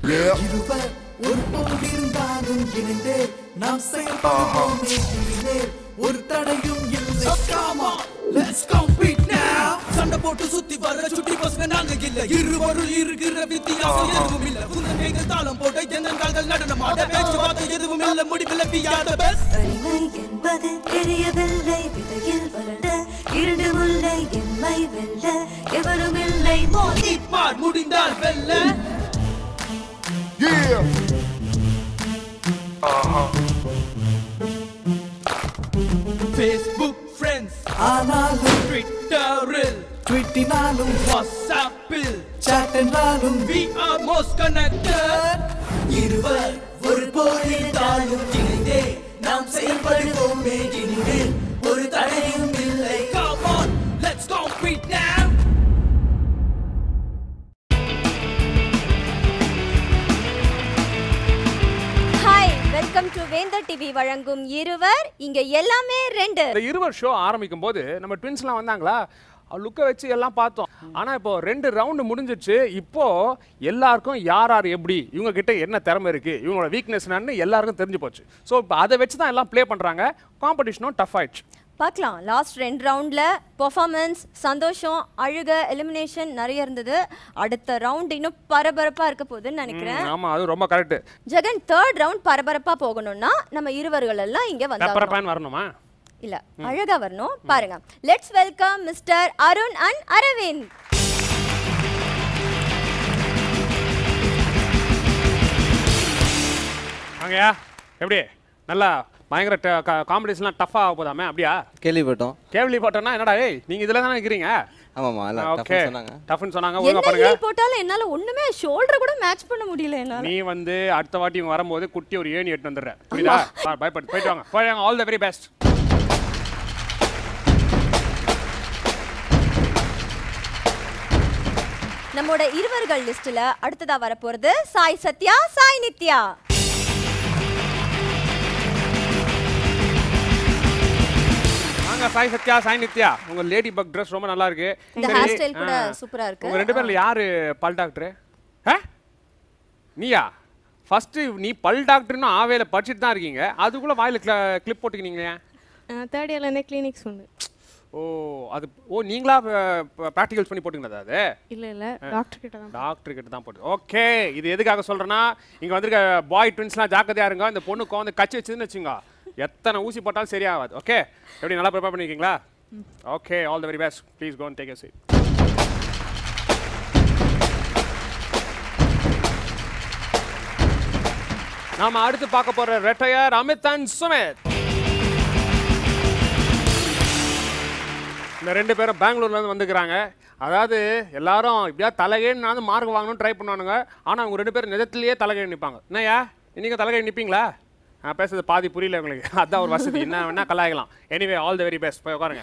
இருவர் ஒரு போல் இருந்தாலும் இணைந்தே நாம் செயல்படுவோமே இனிமே ஒரு தடையும் இல்லை காமா லெட்ஸ் கம்பீட் நவ சண்டை போட்டு சுத்தி வர சுட்டி பசங்க நாங்க இல்ல இருவரும் இருக்கிற வித்தியாசம் எதுவும் இல்ல உங்க தாளம் போட்ட எண்ணங்கள் நடனம் ஆட பேச்சு வார்த்தை எதுவும் இல்ல முடிவில் பியாத பெஸ்ட் வலிமை என்பது தெரியவில்லை விதையில் வளர்ந்த இரண்டு முல்லை எம்மை வெல்ல எவரும் இல்லை மோதி பார் முடிந்தால் வெல்ல ஃபேஸ்புக் ஃப்ரெண்ட்ஸ் ஆனாலும் ட்விட்டரில் ட்விட்டினாலும் வாட்ஸ்அப்பில் சாட் என்றாலும் we are most connected இருவர் ஒரு போல் இருந்தாலும் இணைந்தே நாம் செயல்படுவோமே இனிமே ஒரு தடையும் இல்லை come on let's compete now hi welcome to Vendhar TV வழங்கும் இருவர் இங்க எல்லாமே ரெண்டு இந்த இருவர் ஷோ ஆரம்பிக்கும் போது நம்ம ட்வின்ஸ்லாம் வந்தாங்களா லுக்கை வச்சு எல்லாம் பார்த்தோம் ஆனா இப்போ ரெண்டு ரவுண்டு முடிஞ்சிச்சு இப்போ எல்லாருக்கும் யார் யார் எப்படி இவங்க கிட்ட என்ன திறமை இருக்கு இவங்களோட வீக்னஸ் என்னன்னு எல்லாருக்கும் தெரிஞ்சு போச்சு ஸோ இப்போ அதை வச்சு தான் எல்லாம் ப்ளே பண்றாங்க காம்படிஷனும் டஃப் ஆயிடுச்சு பார்க்கலாம் லாஸ்ட் ரெண்டு ரவுண்ட்ல பெர்ஃபார்மன்ஸ் சந்தோஷம் அழுக எலிமினேஷன் நிறைய இருந்தது அடுத்த ரவுண்ட் இன்னும் பரபரப்பா இருக்க போகுதுன்னு நினைக்கிறேன் ஆமா அது ரொம்ப கரெக்ட் ஜெகன் தேர்ட் ரவுண்ட் பரபரப்பா போகணும்னா நம்ம இருவர்கள் எல்லாம் இங்க பெப்பர் வந்தாங்க பேன் வரணுமா இல்ல அழகா வரணும் பாருங்க let's welcome Mr Arun and Aravind வாங்கயா எப்படி நல்லா பயங்கர காம்படிஷன்லாம் டஃப்பாக ஆக போதாமே அப்படியா கேள்விப்பட்டோம் கேள்வி போட்டோன்னா என்னடா ஏய் நீங்க இதுல தானே இருக்கிறீங்க ஆமாம்மா எல்லாம் ஓகே டஃப்னு சொன்னாங்க டஃப்னு சொன்னாங்க ஒழுங்கா என்ன பண்ணுங்க ஹீல் போட்டாலும் என்னால ஒண்ணுமே ஷோல்டர் கூட மேட்ச் பண்ண முடியல என்னால நீ வந்து அடுத்த வாட்டி இவங்க வரும்போது குட்டி ஒரு ஏணி எடுத்து வந்துடுற புரியுதா பா- பயப்பட்டு போயிட்டு வாங்க போய் ஆல் த வெரி பெஸ்ட் நம்மோட இருவர்கள் லிஸ்ட்ல அடுத்ததா வரப்போறது சாய் சத்யா சாய் நித்யா வாங்க சாய் சத்யா சாய் நித்யா உங்க லேடி பக் ட்ரெஸ் ரொம்ப நல்லா இருக்கு இந்த சரி, hair style கூட ஆ. சூப்பரா இருக்கு. உங்க ரெண்டு பேர்ல யாரு பல் டாக்டர் நீயா ஃபர்ஸ்ட் நீ பல் டாக்டர்னு ஆவேல படிச்சுட்டு தான் இருக்கீங்க அதுக்குள்ள வாயில கிளிப் போட்டுக்கினீங்களே தேர்ட் இயர்லேருந்தே கிளினிக்ஸ் உண்டு ஓ அது ஓ நீங்களா ப்ராக்டிகல்ஸ் பண்ணி போட்டுங்களா அது இல்லை இல்லை டாக்டர் கிட்ட தான் டாக்டர் கிட்ட தான் போட்டு ஓகே இது எதுக்காக சொல்றேன்னா இங்க வந்திருக்க பாய் ட்வின்ஸ்லாம் ஜாக்கிரதையா இருங்க இந்த பொண்ணுக்கு வந்து கச்சி வச்சுன்னு வச்சுங்க எத்தனை ஊசி போட்டாலும் சரியாகாது ஓகே எப்படி நல்லா ப்ரிப்பேர் பண்ணிருக்கீங்களா okay all the very best please go and take a seat நாம அடுத்து பார்க்க போற ரெட்டையர் அமித் அண்ட் சுமித் இந்த ரெண்டு பேரும் பெங்களூர்ல இருந்து வந்துக்கிறாங்க அதாவது எல்லாரும் இப்படியா தலைகேன்னு மார்க் வாங்கணும்னு ட்ரை பண்ணுவானுங்க ஆனால் அவங்க ரெண்டு பேரும் நிஜத்திலேயே தலைகை நிற்பாங்க என்னய்யா நீங்கள் தலைகை நிற்பீங்களா நான் பேசுறது பாதி புரியல உங்களுக்கு அதான் ஒரு வசதி என்ன வேணா கலாய்க்கலாம் anyway all the very best போய் உட்காருங்க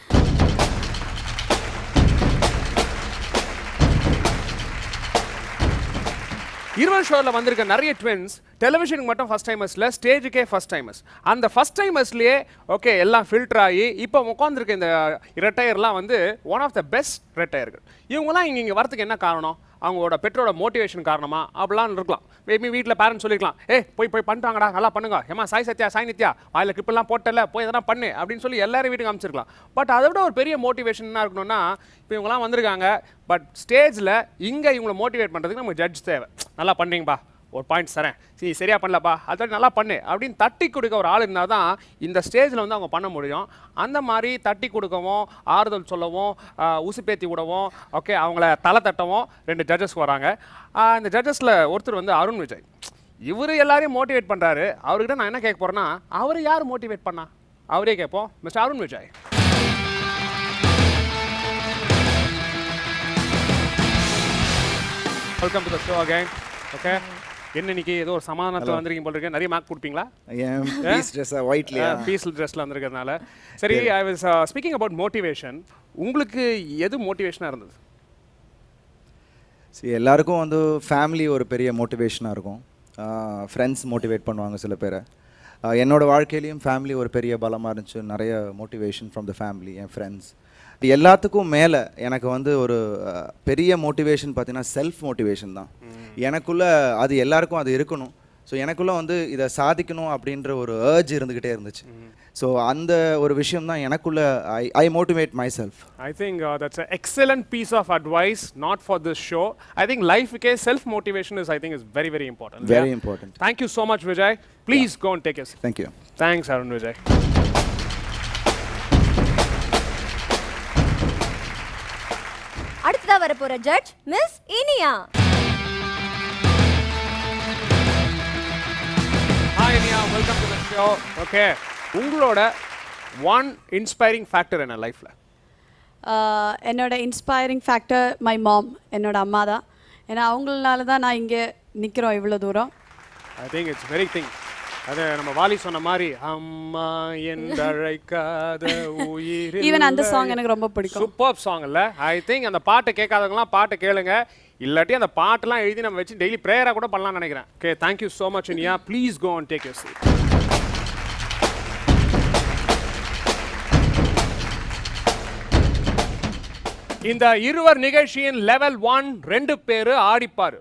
இருவர் ஷோவில் வந்திருக்க நிறைய ட்வின்ஸ் டெலிவிஷனுக்கு மட்டும் ஃபஸ்ட் டைமர்ஸில் ஸ்டேஜுக்கே ஃபஸ்ட் டைமர்ஸ் அந்த ஃபஸ்ட் டைமர்ஸ்லேயே ஓகே எல்லாம் ஃபில்டர் ஆகி இப்போ உட்காந்துருக்க இந்த ரெட்டையர்லாம் வந்து ஒன் ஆஃப் த பெஸ்ட் ரெட்டையர்கள் இவங்கலாம் இங்கே இங்கே வரதுக்கு என்ன காரணம் அவங்களோட பெற்றோட மோட்டிவேஷன் காரணமா அப்படிலாம் இருக்கலாம் மேபி வீட்டில் பேரண்ட்ஸ் சொல்லிக்கலாம் ஏ போய் போய் பண்ணிட்டாங்கடா நல்லா பண்ணுங்க ஏமா சாய் சத்யா சாய் நித்யா வாயில் கிளிப்பெல்லாம் போட்டல போய் எதனா பண்ணு அப்படின்னு சொல்லி எல்லாரும் வீட்டுக்கு அமைச்சிருக்கலாம் பட் அதை விட ஒரு பெரிய மோட்டிவேஷன் என்ன இருக்கணும்னா இப்போ இவங்கலாம் வந்திருக்காங்க பட் ஸ்டேஜில் இங்கே இவங்களை மோட்டிவேட் பண்ணுறதுக்கு நமக்கு ஜட்ஜ் தேவை நல்லா பண்ணீங்கப்பா ஒரு பாயிண்ட்ஸ் தரேன் சரி சரியா பண்ணலப்பா அதை நல்லா பண்ணு அப்படின்னு தட்டி கொடுக்க ஒரு ஆள் இருந்தால் தான் இந்த ஸ்டேஜில் வந்து அவங்க பண்ண முடியும் அந்த மாதிரி தட்டி கொடுக்கவும் ஆறுதல் சொல்லவும் ஆஹ், உசுப்பேத்தி விடவும் ஓகே அவங்கள தலை தட்டவும் ரெண்டு ஜட்ஜஸ் வராங்க ஆஹ், இந்த ஜட்ஜஸில் ஒருத்தர் வந்து அருண் விஜய் இவர் எல்லாரையும் மோட்டிவேட் பண்ணுறாரு அவர்கிட்ட நான் என்ன கேட்க போகிறேன்னா அவர் யார் மோட்டிவேட் பண்ணா அவரே கேட்போம் Mr Arun Vijay welcome to the show again okay என்ன இன்னைக்கு ஏதோ ஒரு சமாதானத்தில் வந்திருக்கீங்க போல இருக்கு நிறைய மார்க் கொடுப்பீங்களா என் பீஸ் ட்ரெஸ் ஒயிட்லையா பீஸ்ல ட்ரெஸ்ல வந்திருக்கிறதுனால சரி I was speaking about motivation உங்களுக்கு எது மோட்டிவேஷனாக இருந்தது சரி எல்லாருக்கும் வந்து ஃபேமிலி ஒரு பெரிய மோட்டிவேஷனாக இருக்கும் ஃப்ரெண்ட்ஸ் மோட்டிவேட் பண்ணுவாங்க சில பேரை ஆஹ் என்னோட வாழ்க்கையிலையும் ஃபேமிலி ஒரு பெரிய பலமாக இருந்துச்சு நிறைய மோட்டிவேஷன் ஃப்ரம் த ஃபேமிலி என் ஃப்ரெண்ட்ஸ் எல்லாத்துக்கும் மேலே எனக்கு வந்து ஒரு ஆஹ் பெரிய மோட்டிவேஷன் பார்த்தீங்கன்னா செல்ஃப் மோட்டிவேஷன் தான் எனக்குள்ள அது எல்லாருக்கும் அது இருக்கணும் ஸோ எனக்குள்ள வந்து இதை சாதிக்கணும் அப்படின்ற ஒரு ஏர்ஜ் இருந்துக்கிட்டே இருந்துச்சு ஸோ அந்த ஒரு விஷயம் தான் எனக்குள்ள I I motivate myself I think uh, that's an excellent piece of advice, not for this show. I think life, okay, self-motivation is, I think, is very, very important. Very important. Thank you so much, Vijay. Please go and take your seat. Thank you Thanks, Arun Vijay. அடுத்ததா வர போற judge miss Iniya Hi, Nia. Welcome to the show. Okay. உங்களோட one inspiring factor என்ன லைஃப்ல ஆஹ் என்னோட inspiring factor my mom என்னோட அம்மா தான் ஏன்னா அவங்களால தான் நான் இங்கே நிற்கிறோம் இவ்வளோ தூரம் I think it's very thing அது நம்ம வாலி சொன்ன மாதிரி அம்மா என்றழைக்காத உயிர் ஈவன் அந்த சாங் எனக்கு ரொம்ப பிடிக்கும் சூப்பர் சாங் இல்ல ஐ திங்க் அந்த பாட்டை கேட்காதவங்கலாம் பாட்டை கேளுங்க இல்லாட்டி அந்த பாட்டெல்லாம் எழுதி நம்ம வச்சு டெய்லி ப்ரேயராக கூட பண்ணலாம்னு நினைக்கிறேன் okay thank you so much Iniya please go and take your seat இந்த இருவர் நிகழ்ச்சியின் லெவல் ஒன் ரெண்டு பேரு ஆடிப்பாரு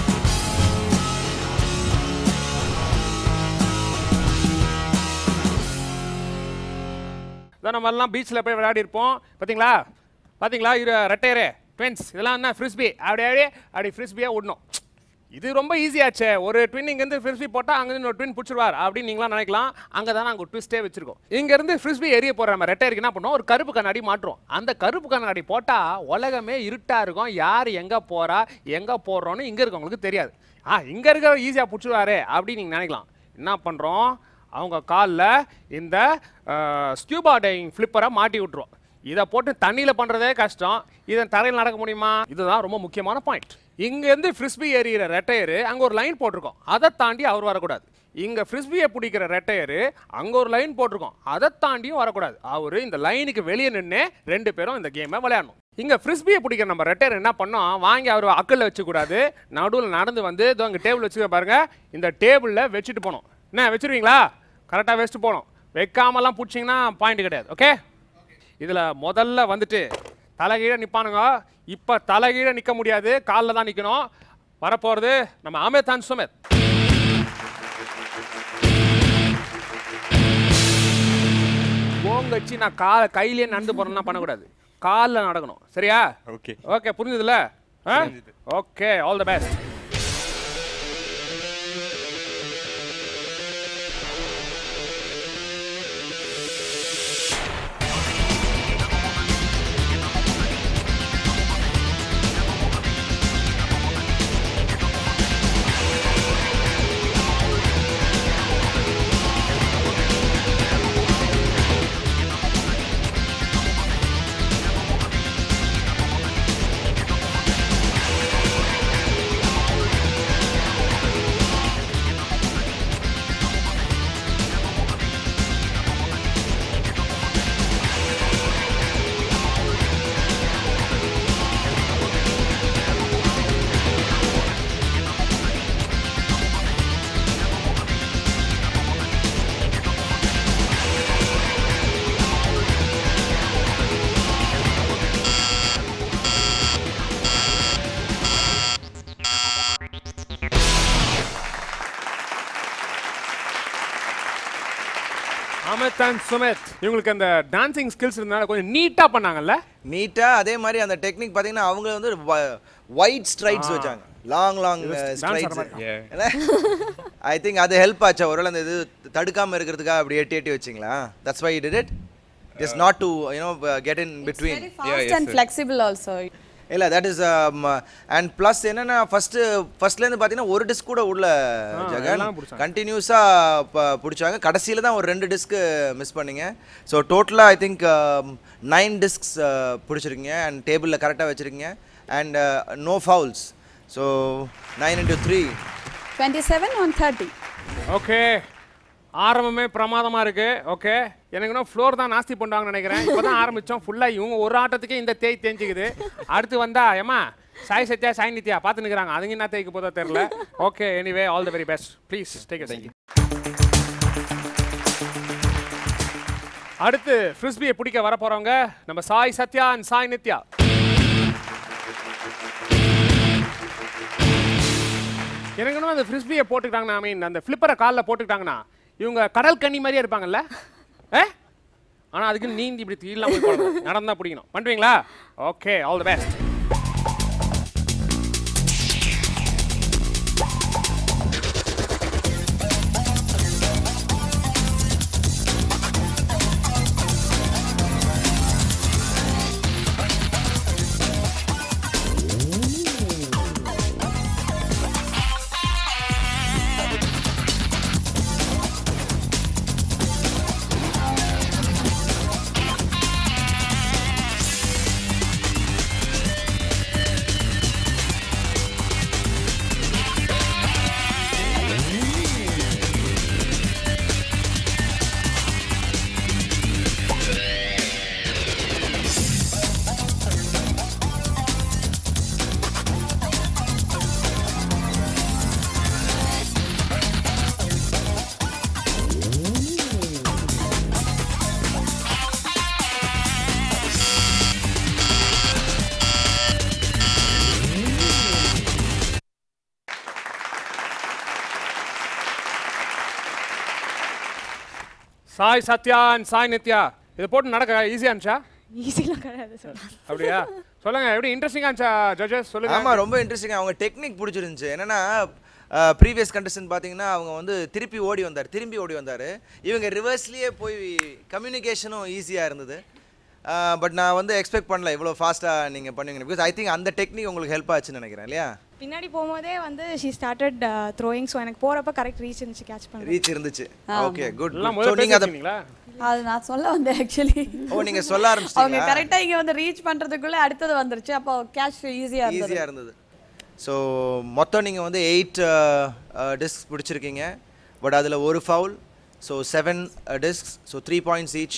இதான் நம்ம எல்லாம் பீச்சில் போய் விளையாடி இருப்போம் பார்த்தீங்களா பார்த்தீங்களா இரு ரெட்டையரே ட்வின்ஸ் இதெல்லாம் என்ன ஃப்ரிஸ்பி அப்படி அப்படியே அப்படி ஃப்ரிஸ்பியாக விடணும் இது ரொம்ப ஈஸியாச்சே ஒரு ட்வின் இங்கேருந்து ஃப்ரிஸ்பி போட்டால் அங்கேருந்து ஒரு ட்வின் பிடிச்சிருவார் அப்படின்னு நீங்களாம் நினைக்கலாம் அங்கே தான் நாங்கள் ட்விஸ்ட்டே வச்சிருக்கோம் இங்கேருந்து ஃப்ரிஸ்பி எரிய போகிற நம்ம ரெட்டையருக்கு என்ன பண்ணோம் ஒரு கருப்பு கண்ணாடி மாட்டுறோம் அந்த கருப்பு கண்ணாடி போட்டால் உலகமே இருட்டாக இருக்கும் யார் எங்கே போகிறா எங்கே போடுறோன்னு இங்கே இருக்கவங்களுக்கு தெரியாது ஆ இங்கே இருக்கிற ஈஸியாக பிடிச்சிருவாரே அப்படின்னு நீங்கள் நினைக்கலாம் என்ன பண்ணுறோம் அவங்க காலில் இந்த ஸ்கியூபா டைவிங் ஃப்ளிப்பரை மாட்டி விட்ருவோம் இதை போட்டு தண்ணியில் பண்ணுறதே கஷ்டம் இதை தரையில் நடக்க முடியுமா இதுதான் ரொம்ப முக்கியமான பாயிண்ட் இங்கேருந்து ஃப்ரிஸ்பி எறிகிற ரெட்டையரு அங்கே ஒரு லைன் போட்டிருக்கோம் அதை தாண்டி அவர் வரக்கூடாது இங்கே ஃப்ரிஸ்பியை பிடிக்கிற ரெட்டையரு அங்கே ஒரு லைன் போட்டிருக்கோம் அதை தாண்டியும் வரக்கூடாது அவர் இந்த லைனுக்கு வெளியே நின்று ரெண்டு பேரும் இந்த கேமை விளையாடணும் இங்கே ஃப்ரிஸ்பியை பிடிக்கிற நம்ம ரெட்டையர் என்ன பண்ணோம் வாங்கி அவர் அக்கல்ல வச்சுக்கூடாது நடுவில் நடந்து வந்து இதோ இங்கே டேபிள் வச்சுக்க பாருங்க இந்த டேபிளில் வச்சுட்டு போகணும் என்ன வச்சிருவீங்களா கரெக்டாக வச்சுட்டு போகணும் வைக்காமலாம் பிடிச்சிங்கன்னா பாயிண்ட் கிடையாது ஓகே இதில் முதல்ல வந்துட்டு தலைகீழ நிற்பானுங்க இப்போ தலைகீழ நிற்க முடியாது காலில் தான் நிற்கணும் வரப்போகிறது நம்ம அமிர்தான் சுமித் ஓங்க வச்சு நான் காலை கையிலேயே நடந்து போகிறேன்னா பண்ணக்கூடாது காலில் நடக்கணும் சரியா ஓகே ஓகே புரிஞ்சுதுல okay all the best Amit and Sumit இவங்களுக்கு அந்த டான்சிங் ஸ்கில்ஸ் இருந்தால கொஞ்சம் நீட்டா பண்ணாங்கல்ல நீட்டா அதே மாதிரி அந்த டெக்னிக் பாத்தீங்கன்னா அவங்க வந்து ஒயிட் ஸ்ட்ரைட்ஸ் வச்சாங்க லாங் லாங் dance ஆடுற ஸ்ட்ரைட்ஸ் மாதிரி. ஐ திங்க் அது ஹெல்ப் ஆச்சா ஒருவேளை அந்த இது தடுக்காம இருக்கிறதுக்காக அப்படி எட்டி எட்டி வச்சிங்களா that's why did it just not to you know get in between fast and flexible also இல்ல தட் இஸ் அண்ட் ப்ளஸ் என்னன்னா ஃபர்ஸ்ட் ஃபர்ஸ்ட்ல இருந்து பாத்தீங்கன்னா ஒரு டிஸ்க் கூட உள்ள ஜெகன் எல்லாம் பிடிச்சாங்க. கண்டினியூஸா பிடிச்சாங்க கடைசியில தான் ஒரு ரெண்டு டிஸ்க் மிஸ் பண்ணீங்க ஸோ டோட்டலா ஐ திங்க் நைன் டிஸ்க்ஸ் பிடிச்சிருக்கீங்க அண்ட் டேபிளில் கரெக்டாக வச்சிருக்கீங்க and no fouls so nine into three twenty seven on thirty okay ஆரம்பமே பிரமாதமா இருக்கு ஓகே எனக்கு இன்னும் ஃப்ளோர் தான் நாஸ்தி பண்ணுவாங்கன்னு நினைக்கிறேன் இப்போ தான் ஆரம்பிச்சோம் ஃபுல்லாக இவங்க ஒரு ஆட்டத்துக்கே இந்த தேய் தேஞ்சிக்குது அடுத்து வந்தா ஏமா சாய் சத்யா சாய் நித்யா பார்த்து நிற்கிறாங்க அதுங்க என்ன தேய்க்க போதோ தெரில okay anyway all the very best please take thank you அடுத்து ஃப்ரிஸ்பியை பிடிக்க வர போறவங்க நம்ம சாய் சத்யா அண்ட் சாய் நித்யா எனக்கு என்னமோ அந்த ஃப்ரிஸ்பியை போட்டுக்கிட்டாங்கன்னா ஐ மீன் அந்த ஃப்ளிப்பரை காலில் போட்டுக்கிட்டாங்கன்னா இவங்க கடல் கன்னி மாதிரியே இருப்பாங்கல்ல ஏ ஆனால் அதுக்கு நீந்தி இப்படி தீலாம் போய் போடணும் நடந்தா பிடிக்கணும் பண்ணுவீங்களா okay all the best Sai Sathya and Sai Nithya இதை போட்டு நடக்க ஈஸியா இருந்துச்சா ஈஸிலாம் கிடையாது சார் அப்படியா சொல்லுங்க எப்படி இன்ட்ரெஸ்டிங்கா இருந்துச்சா ஜட்ஜஸ் சொல்லுங்க ஆமா ரொம்ப இன்ட்ரெஸ்டிங் அவங்க டெக்னிக் பிடிச்சிருந்துச்சு என்னன்னா ப்ரீவியஸ் கண்டஸ்டன்ட் பார்த்தீங்கன்னா அவங்க வந்து திருப்பி ஓடி வந்தார் திரும்பி ஓடி வந்தார் இவங்க ரிவர்ஸ்லேயே போய் கம்யூனிகேஷனும் ஈஸியாக இருந்தது பட் நான் வந்து எக்ஸ்பெக்ட் பண்ணல இவ்வளோ ஃபாஸ்ட்டாக நீங்கள் பண்ணுவீங்க பிகாஸ் ஐ திங்க் அந்த டெக்னிக் உங்களுக்கு ஹெல்ப் ஆச்சுன்னு நினைக்கிறேன் இல்லையா பின்னாடி போகும்போதே வந்து ஷீ ஸ்டார்டட் த்ரோயிங் ஸோ எனக்கு போகிறப்ப கரெக்ட் ரீச் இருந்துச்சு கேட்ச் பண்ண ரீச் இருந்துச்சு ஓகே குட் எல்லாம் ஸோ முதல்ல நீங்கள் அதை பேசிட்டீங்களா அது நான் சொல்ல வந்தேன் ஆக்சுவலி ஓ நீங்கள் சொல்ல அவங்க ஆரம்பிச்சிட்டீங்களா கரெக்டா இங்க வந்து ரீச் பண்றதுக்குள்ள அடுத்தது வந்துருச்சு அப்போ கேஷ் ஈஸியா இருந்தது ஈஸியாக இருந்தது ஸோ மொத்தம் நீங்கள் வந்து எயிட் டிஸ்க் பிடிச்சிருக்கீங்க பட் அதில் ஒரு foul so seven discs so three points each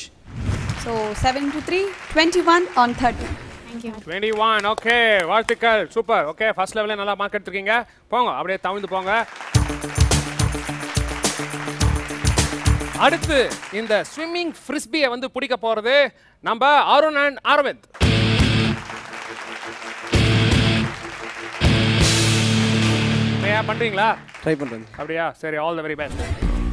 so seven to three twenty one on thirty thank you twenty one okay வாழ்த்துக்கள் சூப்பர் ஓகே ஃபர்ஸ்ட் லெவலே நல்லா மார்க் எடுத்திருக்கீங்க போங்க அப்படியே தவிழ்ந்து போங்க அடுத்து இந்த ஸ்விம்மிங் ஃப்ரிஸ்பியை வந்து பிடிக்க போறது நம்ம அருண் அண்ட் அரவிந்த் இல்லையா பண்றீங்களா ட்ரை பண்ணுறேன் அப்படியா சரி ஆல் த வெரி பெஸ்ட்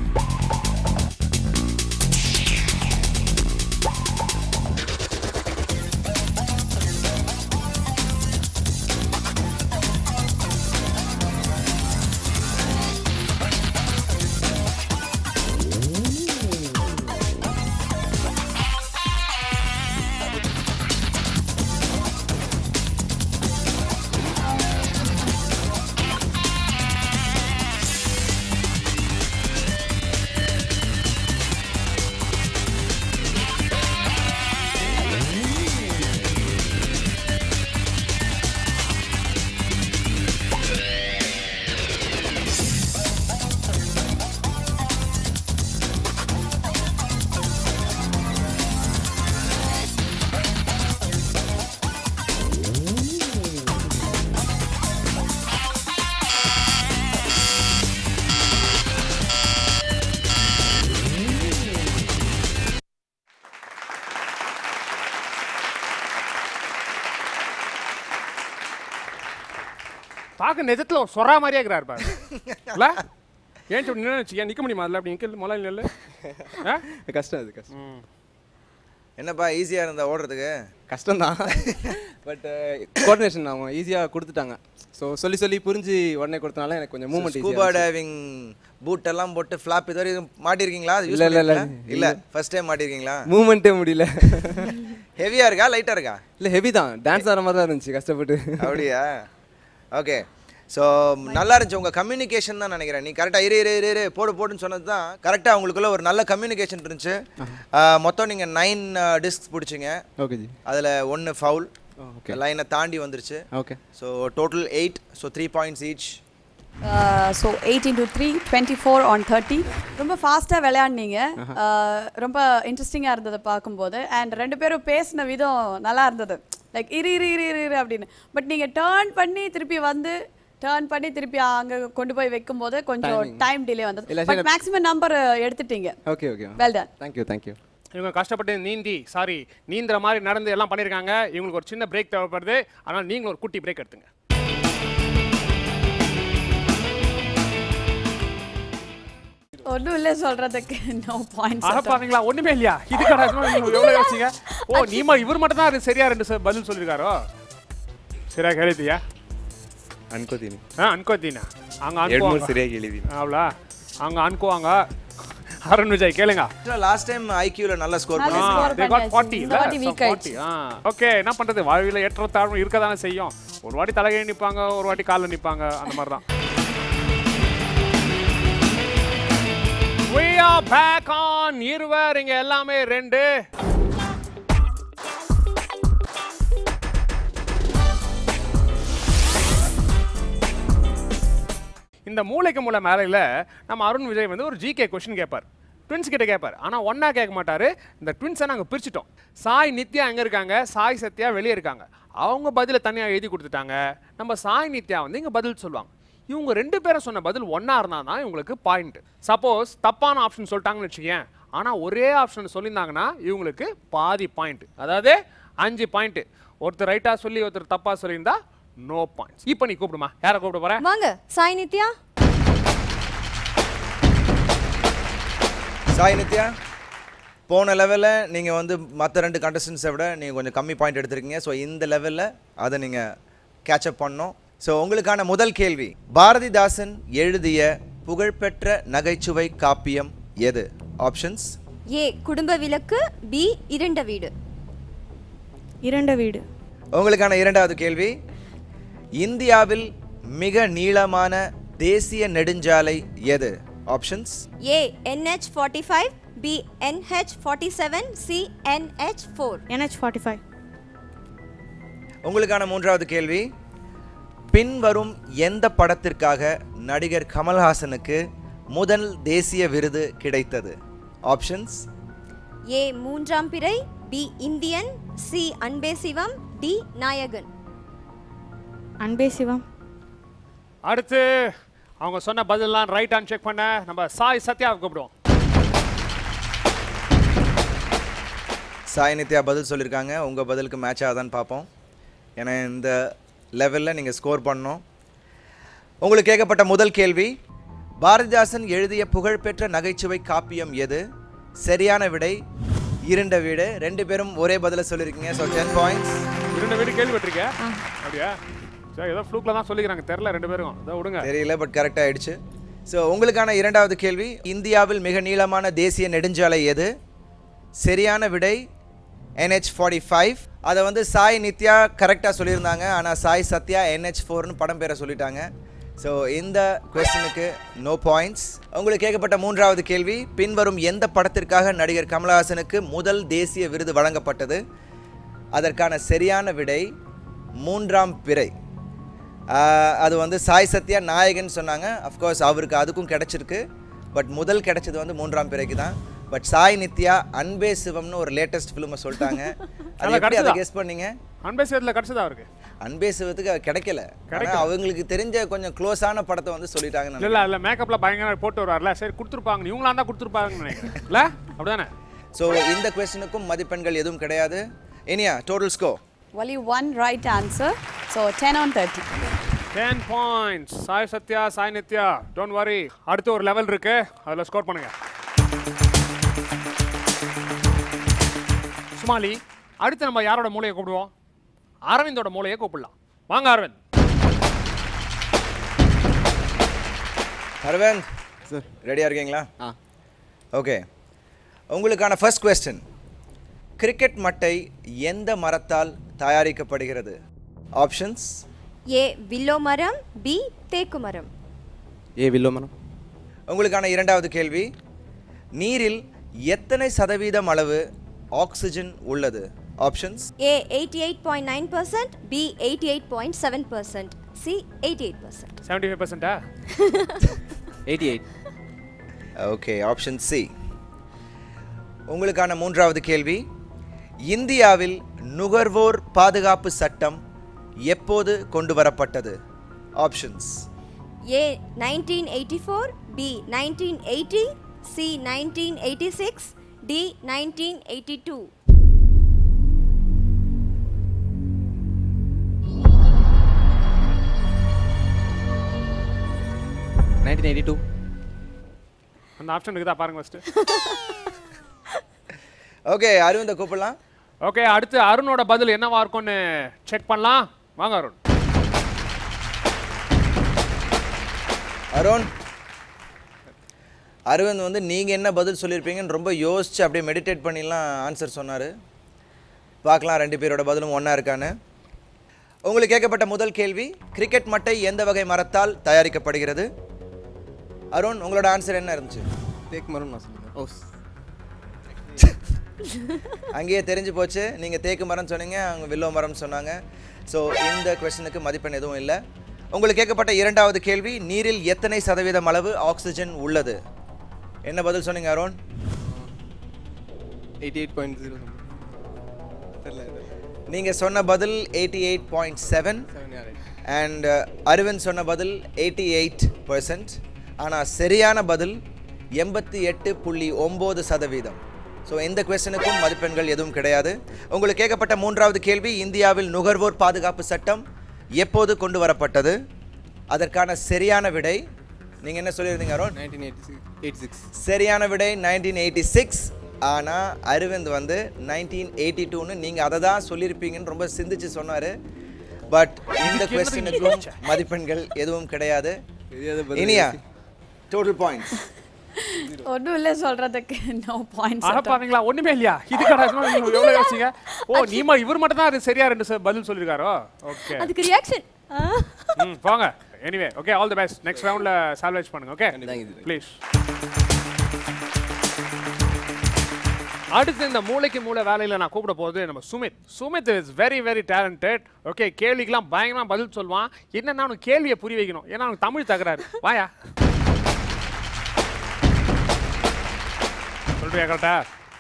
பார்க்க நிஜத்துல ஒரு சொரா மாதிரியே இருக்கிறார் பாரு இல்ல ஏன் சொல்லி நின்று நிக்க முடியுமா அதில் அப்படி நிற்கல முதல்ல நெல்லு ஆ கஷ்டம் அது கஷ்டம் என்னப்பா ஈஸியாக இருந்தா ஓடுறதுக்கு கஷ்டம்தான் பட் கோஆர்டினேஷன் அவங்க ஈஸியாக கொடுத்துட்டாங்க ஸோ சொல்லி சொல்லி புரிஞ்சு உடனே கொடுத்தனால எனக்கு கொஞ்சம் மூவ்மெண்ட் ஸ்கூபா டைவிங் பூட் எல்லாம் போட்டு ஃப்ளாப் இது வரைக்கும் மாட்டிருக்கீங்களா அது யூஸ் இல்ல, இல்ல, இல்ல. இல்ல இல்ல ஃபர்ஸ்ட் டைம் மாட்டிருக்கீங்களா மூவ்மெண்ட்டே முடியல ஹெவியா இருக்கா லைட்டா இருக்கா இல்லை ஹெவி தான் டான்ஸ் ஆடுற மாதிரி தான் இருந்துச்சு கஷ்டப்பட்டு அப்படியா ஓகே ஸோ நல்லா இருந்துச்சு உங்கள் கம்யூனிகேஷன் தான் நினைக்கிறேன் நீ கரெக்டாக இரு இரு இரு இரு போடு போடுன்னு சொன்னது தான் கரெக்டாக உங்களுக்குள்ள ஒரு நல்ல கம்யூனிகேஷன் இருந்துச்சு ஆஹ், மொத்தம் நீங்கள் நைன் டிஸ்க் பிடிச்சிங்க ஓகே ஜி அதில் ஒன்று ஃபவுல் ஓகே லைனை தாண்டி வந்துருச்சு okay so total eight so three points each so eight into three twenty four on thirty ரொம்ப ஃபாஸ்ட்டாக விளையாடினீங்க Uh, ரொம்ப இன்ட்ரெஸ்டிங்காக இருந்தது பார்க்கும்போது அண்ட் ரெண்டு பேரும் பேசின விதம் நல்லா இருந்தது லைக் இரு இரு இரு இரு இரு அப்படின்னு பட் நீங்கள் டேர்ன் பண்ணி திருப்பி வந்து டேர்ன் பண்ணி திருப்பி அங்கே கொண்டு போய் வைக்கும்போது கொஞ்சம் Timing. டைம் டிலே வந்தது இல்ல, பட் சரி. மேக்ஸிமம் நம்பர் எடுத்துட்டீங்க okay okay well done thank you thank you இவங்க கஷ்டப்பட்டு நீந்தி சாரி நீந்துற மாதிரி நடந்து எல்லாம் பண்ணியிருக்காங்க இவங்களுக்கு ஒரு சின்ன பிரேக் தேவைப்படுது ஆனால் நீங்களும் ஒரு குட்டி பிரேக் எடுத்துங்க ஒன்றும் இல்லை சொல்றதுக்கு நோ அட பாயிண்ட்ஸ் பாத்தீங்களா ஒண்ணுமே இல்லையா இது கடை எவ்வளவு யோசிச்சீங்க ஓ நீமா இவர் மட்டும் தான் சரியா ரெண்டு ச- பதில் சொல்லிருக்காரோ சரியா கேளுத்தியா ಅನ್ಕೋತೀನಿ ஆ அன்கோத்தீனா அங்க ಎರಡು ಮೂರು அனுப்புவாங்க ಸರಿಯಾಗಿ ಹೇಳಿದ್ದೀನಿ அவ்வளோ அங்க அனுப்புவாங்க அருண் விஜய் கேளுங்க லாஸ்ட் டைம் ஐக்யூல நல்லா ஸ்கோர் நல்லா பண்ணி score they got பண்ணியாச்சு. 40 இந்த வாட்டி weak ஆயிடுச்சு. ஓகே என்ன பண்றது வாழ்வில ஏற்ற தாழ்வு இருக்க தானே செய்யும் ஒரு வாட்டி தலைகை நிப்பாங்க ஒரு வாட்டி காலில் நிப்பாங்க அந்த மாதிரி தான் We are back on இருவர் இங்க எல்லாமே ரெண்டு இந்த மூளைக்கு மூளை மேலையில் நம்ம அருண் விஜய் வந்து ஒரு ஜிகே கொஷின் கேட்பார் ட்வின்ஸ் கிட்ட கேட்பார் ஆனால் ஒன்றா கேட்க மாட்டார் இந்த ட்வின்ஸை நாங்கள் பிரிச்சிட்டோம் சாய் நித்யா எங்கே இருக்காங்க சாய் சத்யா வெளியே இருக்காங்க அவங்க பதிலை தனியாக எழுதி கொடுத்துட்டாங்க நம்ம சாய் நித்யா வந்து இங்கே பதில் சொல்லுவாங்க இவங்க ரெண்டு பேரும் சொன்ன பதில் ஒன்றா இருந்தால் தான் இவங்களுக்கு பாயிண்ட் சப்போஸ் தப்பான ஆப்ஷன் சொல்லிட்டாங்கன்னு வச்சுக்கேன் ஆனால் ஒரே ஆப்ஷன் சொல்லியிருந்தாங்கன்னா இவங்களுக்கு பாதி பாயிண்ட் அதாவது அஞ்சு பாயிண்ட் ஒருத்தர் ரைட்டாக சொல்லி ஒருத்தர் தப்பாக சொல்லியிருந்தா நோ பாயிண்ட்ஸ் இப்போ நீ கூப்பிடுமா யாரை கூப்பிட போற வாங்க சாய் நித்யா சாய் நித்யா போன லெவலில் நீங்கள் வந்து மற்ற ரெண்டு கண்டஸ்டன்ஸை விட நீங்கள் கொஞ்சம் கம்மி பாயிண்ட் எடுத்திருக்கீங்க ஸோ இந்த லெவலில் அதை நீங்கள் கேட்சப் பண்ணோம் ஸோ உங்களுக்கான முதல் கேள்வி பாரதிதாசன் எழுதிய புகழ்பெற்ற நகைச்சுவை காப்பியம் எது ஆப்ஷன்ஸ் ஏ குடும்ப விளக்கு பி இருண்ட வீடு இரண்ட வீடு உங்களுக்கான இரண்டாவது கேள்வி இந்தியாவில் மிக நீளமான தேசிய நெடுஞ்சாலை எது options A NH forty five B NH forty seven C NH four NH forty five உங்களுக்கான மூன்றாவது கேள்வி பின்வரும் எந்த படத்திற்காக நடிகர் கமல்ஹாசனுக்கு முதல் தேசிய விருது கிடைத்தது ஆப்ஷன்ஸ் ஏ மூன்றாம் பிறை பி இந்தியன் சி அன்பே சிவம் டி நாயகன் அன்பே சிவம் அடுத்து அவங்க சொன்ன பதிலெல்லாம் ரைட் ஆன் செக் பண்ண நம்ம சாய் சத்யாவை கூப்பிடுவோம் சாய் நித்யா பதில் சொல்லியிருக்காங்க உங்கள் பதிலுக்கு மேட்ச் ஆகுதான்னு பார்ப்போம் ஏன்னா இந்த லெவலில் நீங்கள் ஸ்கோர் பண்ணணும் உங்களுக்கு கேட்கப்பட்ட முதல் கேள்வி பாரதிதாசன் எழுதிய புகழ்பெற்ற நகைச்சுவை காப்பியம் எது சரியான விடை இருண்ட வீடு ரெண்டு பேரும் ஒரே பதிலை சொல்லியிருக்கீங்க ஸோ டென் பாயிண்ட்ஸ் இரண்டு வீடு கேள்விப்பட்டிருக்கேன் அப்படியா சரி ஏதோ ஃப்ளூக்கில் தான் சொல்லிக்கிறாங்க தெரில ரெண்டு பேரும் அதை விடுங்க தெரியல பட் கரெக்டாக ஆயிடுச்சு ஸோ உங்களுக்கான இரண்டாவது கேள்வி இந்தியாவில் மிக நீளமான தேசிய நெடுஞ்சாலை எது சரியான விடை என்ஹெச் ஃபார்ட்டி ஃபைவ் அதை வந்து சாய் நித்யா கரெக்டாக சொல்லியிருந்தாங்க ஆனால் சாய் சத்யா என்ஹெச் ஃபோர்னு படம் பேரை சொல்லிட்டாங்க ஸோ இந்த கொஸ்டினுக்கு நோ பாயிண்ட்ஸ் உங்களுக்கு கேட்கப்பட்ட மூன்றாவது கேள்வி பின்வரும் எந்த படத்திற்காக நடிகர் கமலஹாசனுக்கு முதல் தேசிய விருது வழங்கப்பட்டது அதற்கான சரியான விடை மூன்றாம் பிறை ஆஹ் அது வந்து சாய் சத்யா நாயகன் சொன்னாங்க அஃப்கோர்ஸ் அவருக்கு அதுக்கும் கிடைச்சிருக்கு பட் முதல் கிடைச்சது வந்து மூன்றாம் பிறைக்கு தான் பட் சாய் நித்யா அன்பே சிவம்னு ஒரு லேட்டஸ்ட் ஃபிலிமை சொல்லிட்டாங்க அது நல்லா எப்படி அதை கிடைச்சதா? கெஸ் பண்ணீங்க அன்பே சேத்துல கிடச்சதா அவருக்கு அன்பே சிவத்துக்கு அது கிடைக்கல ஆனா கிடைக்கல. அவங்களுக்கு தெரிஞ்ச கொஞ்சம் க்ளோஸான படத்தை வந்து சொல்லிட்டாங்கன்னு இல்ல இல்ல மேக்கப்ல பயங்கர போட்டு வருவார்ல சரி கொடுத்துருப்பாங்க இவங்களா தான் கொடுத்துருப்பாங்கன்னு நினைக்கிறேன் இல்ல அப்படிதானே ஸோ இந்த கொஸ்டினுக்கும் மதிப்பெண்கள் எதுவும் கிடையாது Iniya total score Only one right answer. So 10 on 30. Ten points Sai Sathya Sai Nithya don't worry அடுத்து ஒரு லெவல் இருக்கு அதில் ஸ்கோர் பண்ணுங்க சுமாலி அடுத்து நம்ம யாரோட மூளையை கூப்பிடுவோம் அரவிந்தோட மூளையை கூப்பிடலாம் வாங்க அரவிந்த் அரவிந்த் சார் ரெடியாக இருக்கீங்களா ஆ ஓகே உங்களுக்கான ஃபர்ஸ்ட் கொஸ்டின் கிரிக்கெட் மட்டை எந்த மரத்தால் தயாரிக்கப்படுகிறது ஆப்ஷன்ஸ் ஏ வில்லோ மரம் பி தேக்கு மரம் ஏ வில்லோ மனம் உங்களுக்கான இரண்டாவது கேள்வி நீரில் எத்தனை சதவீதம் அளவு ஆக்சிஜன் உள்ளது options A eighty eight point nine percent B eighty eight point seven percent C eighty eight percent seventy five பர்சன்டா eighty eight okay option C உங்களுக்கான மூன்றாவது கேள்வி இந்தியாவில் நுகர்வோர் பாதுகாப்பு சட்டம் எப்போது கொண்டு வரப்பட்டது options A nineteen eighty four B nineteen eighty C nineteen eighty six D nineteen eighty two nineteen eighty two அந்த அந்த ஆப்ஷன் இருக்குதா பாருங்க ஃபர்ஸ்ட் ஓகே அரவிந்த கூப்பிடலாம் ஓகே அடுத்து அருணோட பதில் என்னவா இருக்கும்னு செக் பண்ணலாம் வாங்க அருண் அருண் அரவிந்த் வந்து நீங்கள் என்ன பதில் சொல்லியிருப்பீங்கன்னு ரொம்ப யோசிச்சு அப்படியே மெடிடேட் பண்ணிலாம் ஆன்சர் சொன்னார் பார்க்கலாம் ரெண்டு பேரோட பதிலும் ஒன்றா இருக்கான்னு உங்களுக்கு கேட்கப்பட்ட முதல் கேள்வி கிரிக்கெட் மட்டை எந்த வகை மரத்தால் தயாரிக்கப்படுகிறது அருண் உங்களோட ஆன்சர் என்ன இருந்துச்சு தேக்கு மரம் நான் சொல்லுவேன் ஓ அங்கேயே தெரிஞ்சு போச்சு நீங்கள் தேக்கு மரம் சொன்னீங்க அவங்க வில்லோ மரம் சொன்னாங்க ஸோ இந்த கொஸ்டினுக்கு மதிப்பெண் எதுவும் இல்லை உங்களுக்கு கேட்கப்பட்ட இரண்டாவது கேள்வி நீரில் எத்தனை சதவீதம் அளவு ஆக்சிஜன் உள்ளது என்ன பதில் சொன்னீங்க Arun eighty eight point zero தெரியல நீங்கள் சொன்ன பதில் eighty eight point seven seven யார் அண்ட் அரவிந்த் சொன்ன பதில் எயிட்டி எயிட் பர்சன்ட் ஆனால் சரியான பதில் எண்பத்தி எட்டு புள்ளி ஒம்பது சதவீதம் ஸோ இந்த கொஸ்டினுக்கும் மதிப்பெண்கள் எதுவும் கிடையாது உங்களுக்கு கேட்கப்பட்ட மூன்றாவது கேள்வி இந்தியாவில் நுகர்வோர் பாதுகாப்பு சட்டம் எப்போது கொண்டு வரப்பட்டது அதற்கான சரியான விடை நீங்கள் என்ன சொல்லியிருந்தீங்க Arun nineteen eighty six eight six சரியான விடை நைன்டீன் எயிட்டி சிக்ஸ் ஆனால் அரவிந்த் வந்து நைன்டீன் எயிட்டி டூன்னு நீங்கள் அதை தான் சொல்லியிருப்பீங்கன்னு ரொம்ப சிந்திச்சு சொன்னார் பட் இந்த கொஸ்டினுக்கும் மதிப்பெண்கள் எதுவும் கிடையாது தெரியாத பதில் இனியா டோட்டல் பாயிண்ட்ஸ் ஒன்றும் இல்லை சொல்கிறதுக்கு நோ பாயிண்ட்ஸ் அடப்பாவீங்களா ஒண்ணுமே இல்லையா இது கடை எவ்வளவு யோசிச்சீங்க ஓ நீமா இவர் மட்டும் தான் அது சரியா ரெண்டு ச- பதில் சொல்லிருக்காரோ ஓகே அதுக்கு ரியாக்ஷன் ம் போங்க anyway okay all the best next ரவுண்ட்ல சால்வேஜ் பண்ணுங்க ஓகே ப்ளீஸ் அடுத்து இந்த மூளைக்கு மூளை வேலையில நான் கூப்பிட போகிறது நம்ம Sumit Sumit is very very talented okay கேள்விக்கெல்லாம் பயங்கரமா பதில் சொல்லுவான் என்னன்னா அவனுக்கு கேள்வியை புரிய வைக்கணும் ஏன்னா அவனுக்கு தமிழ் தகராறு வாயா சொல்றியா கரெக்டா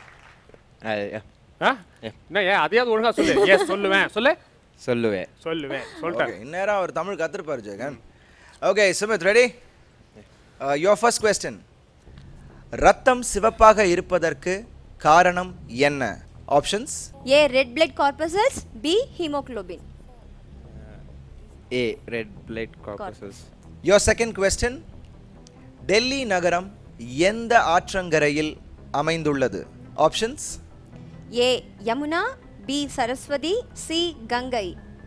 ஆ என்ன ஏன் அதையாவது ஒழுங்கா சொல்லு எஸ் சொல்லுவேன் சொல்லு சொல்லுவேன் சொல்லுவேன் சொல்லிட்டேன் ஓகே இந்நேரம் அவர் தமிழ் கற்றுருப்பார் Jagan okay Sumit ready your first question ரத்தம் சிவப்பாக இருப்பதற்கு காரணம் என்ன options A red blood corpuscles B haemoglobin A red blood corpuscles your second question Delhi நகரம் எந்த ஆற்றங்கரையில் அமைந்துள்ளது options A Yamuna B Saraswati C Ganga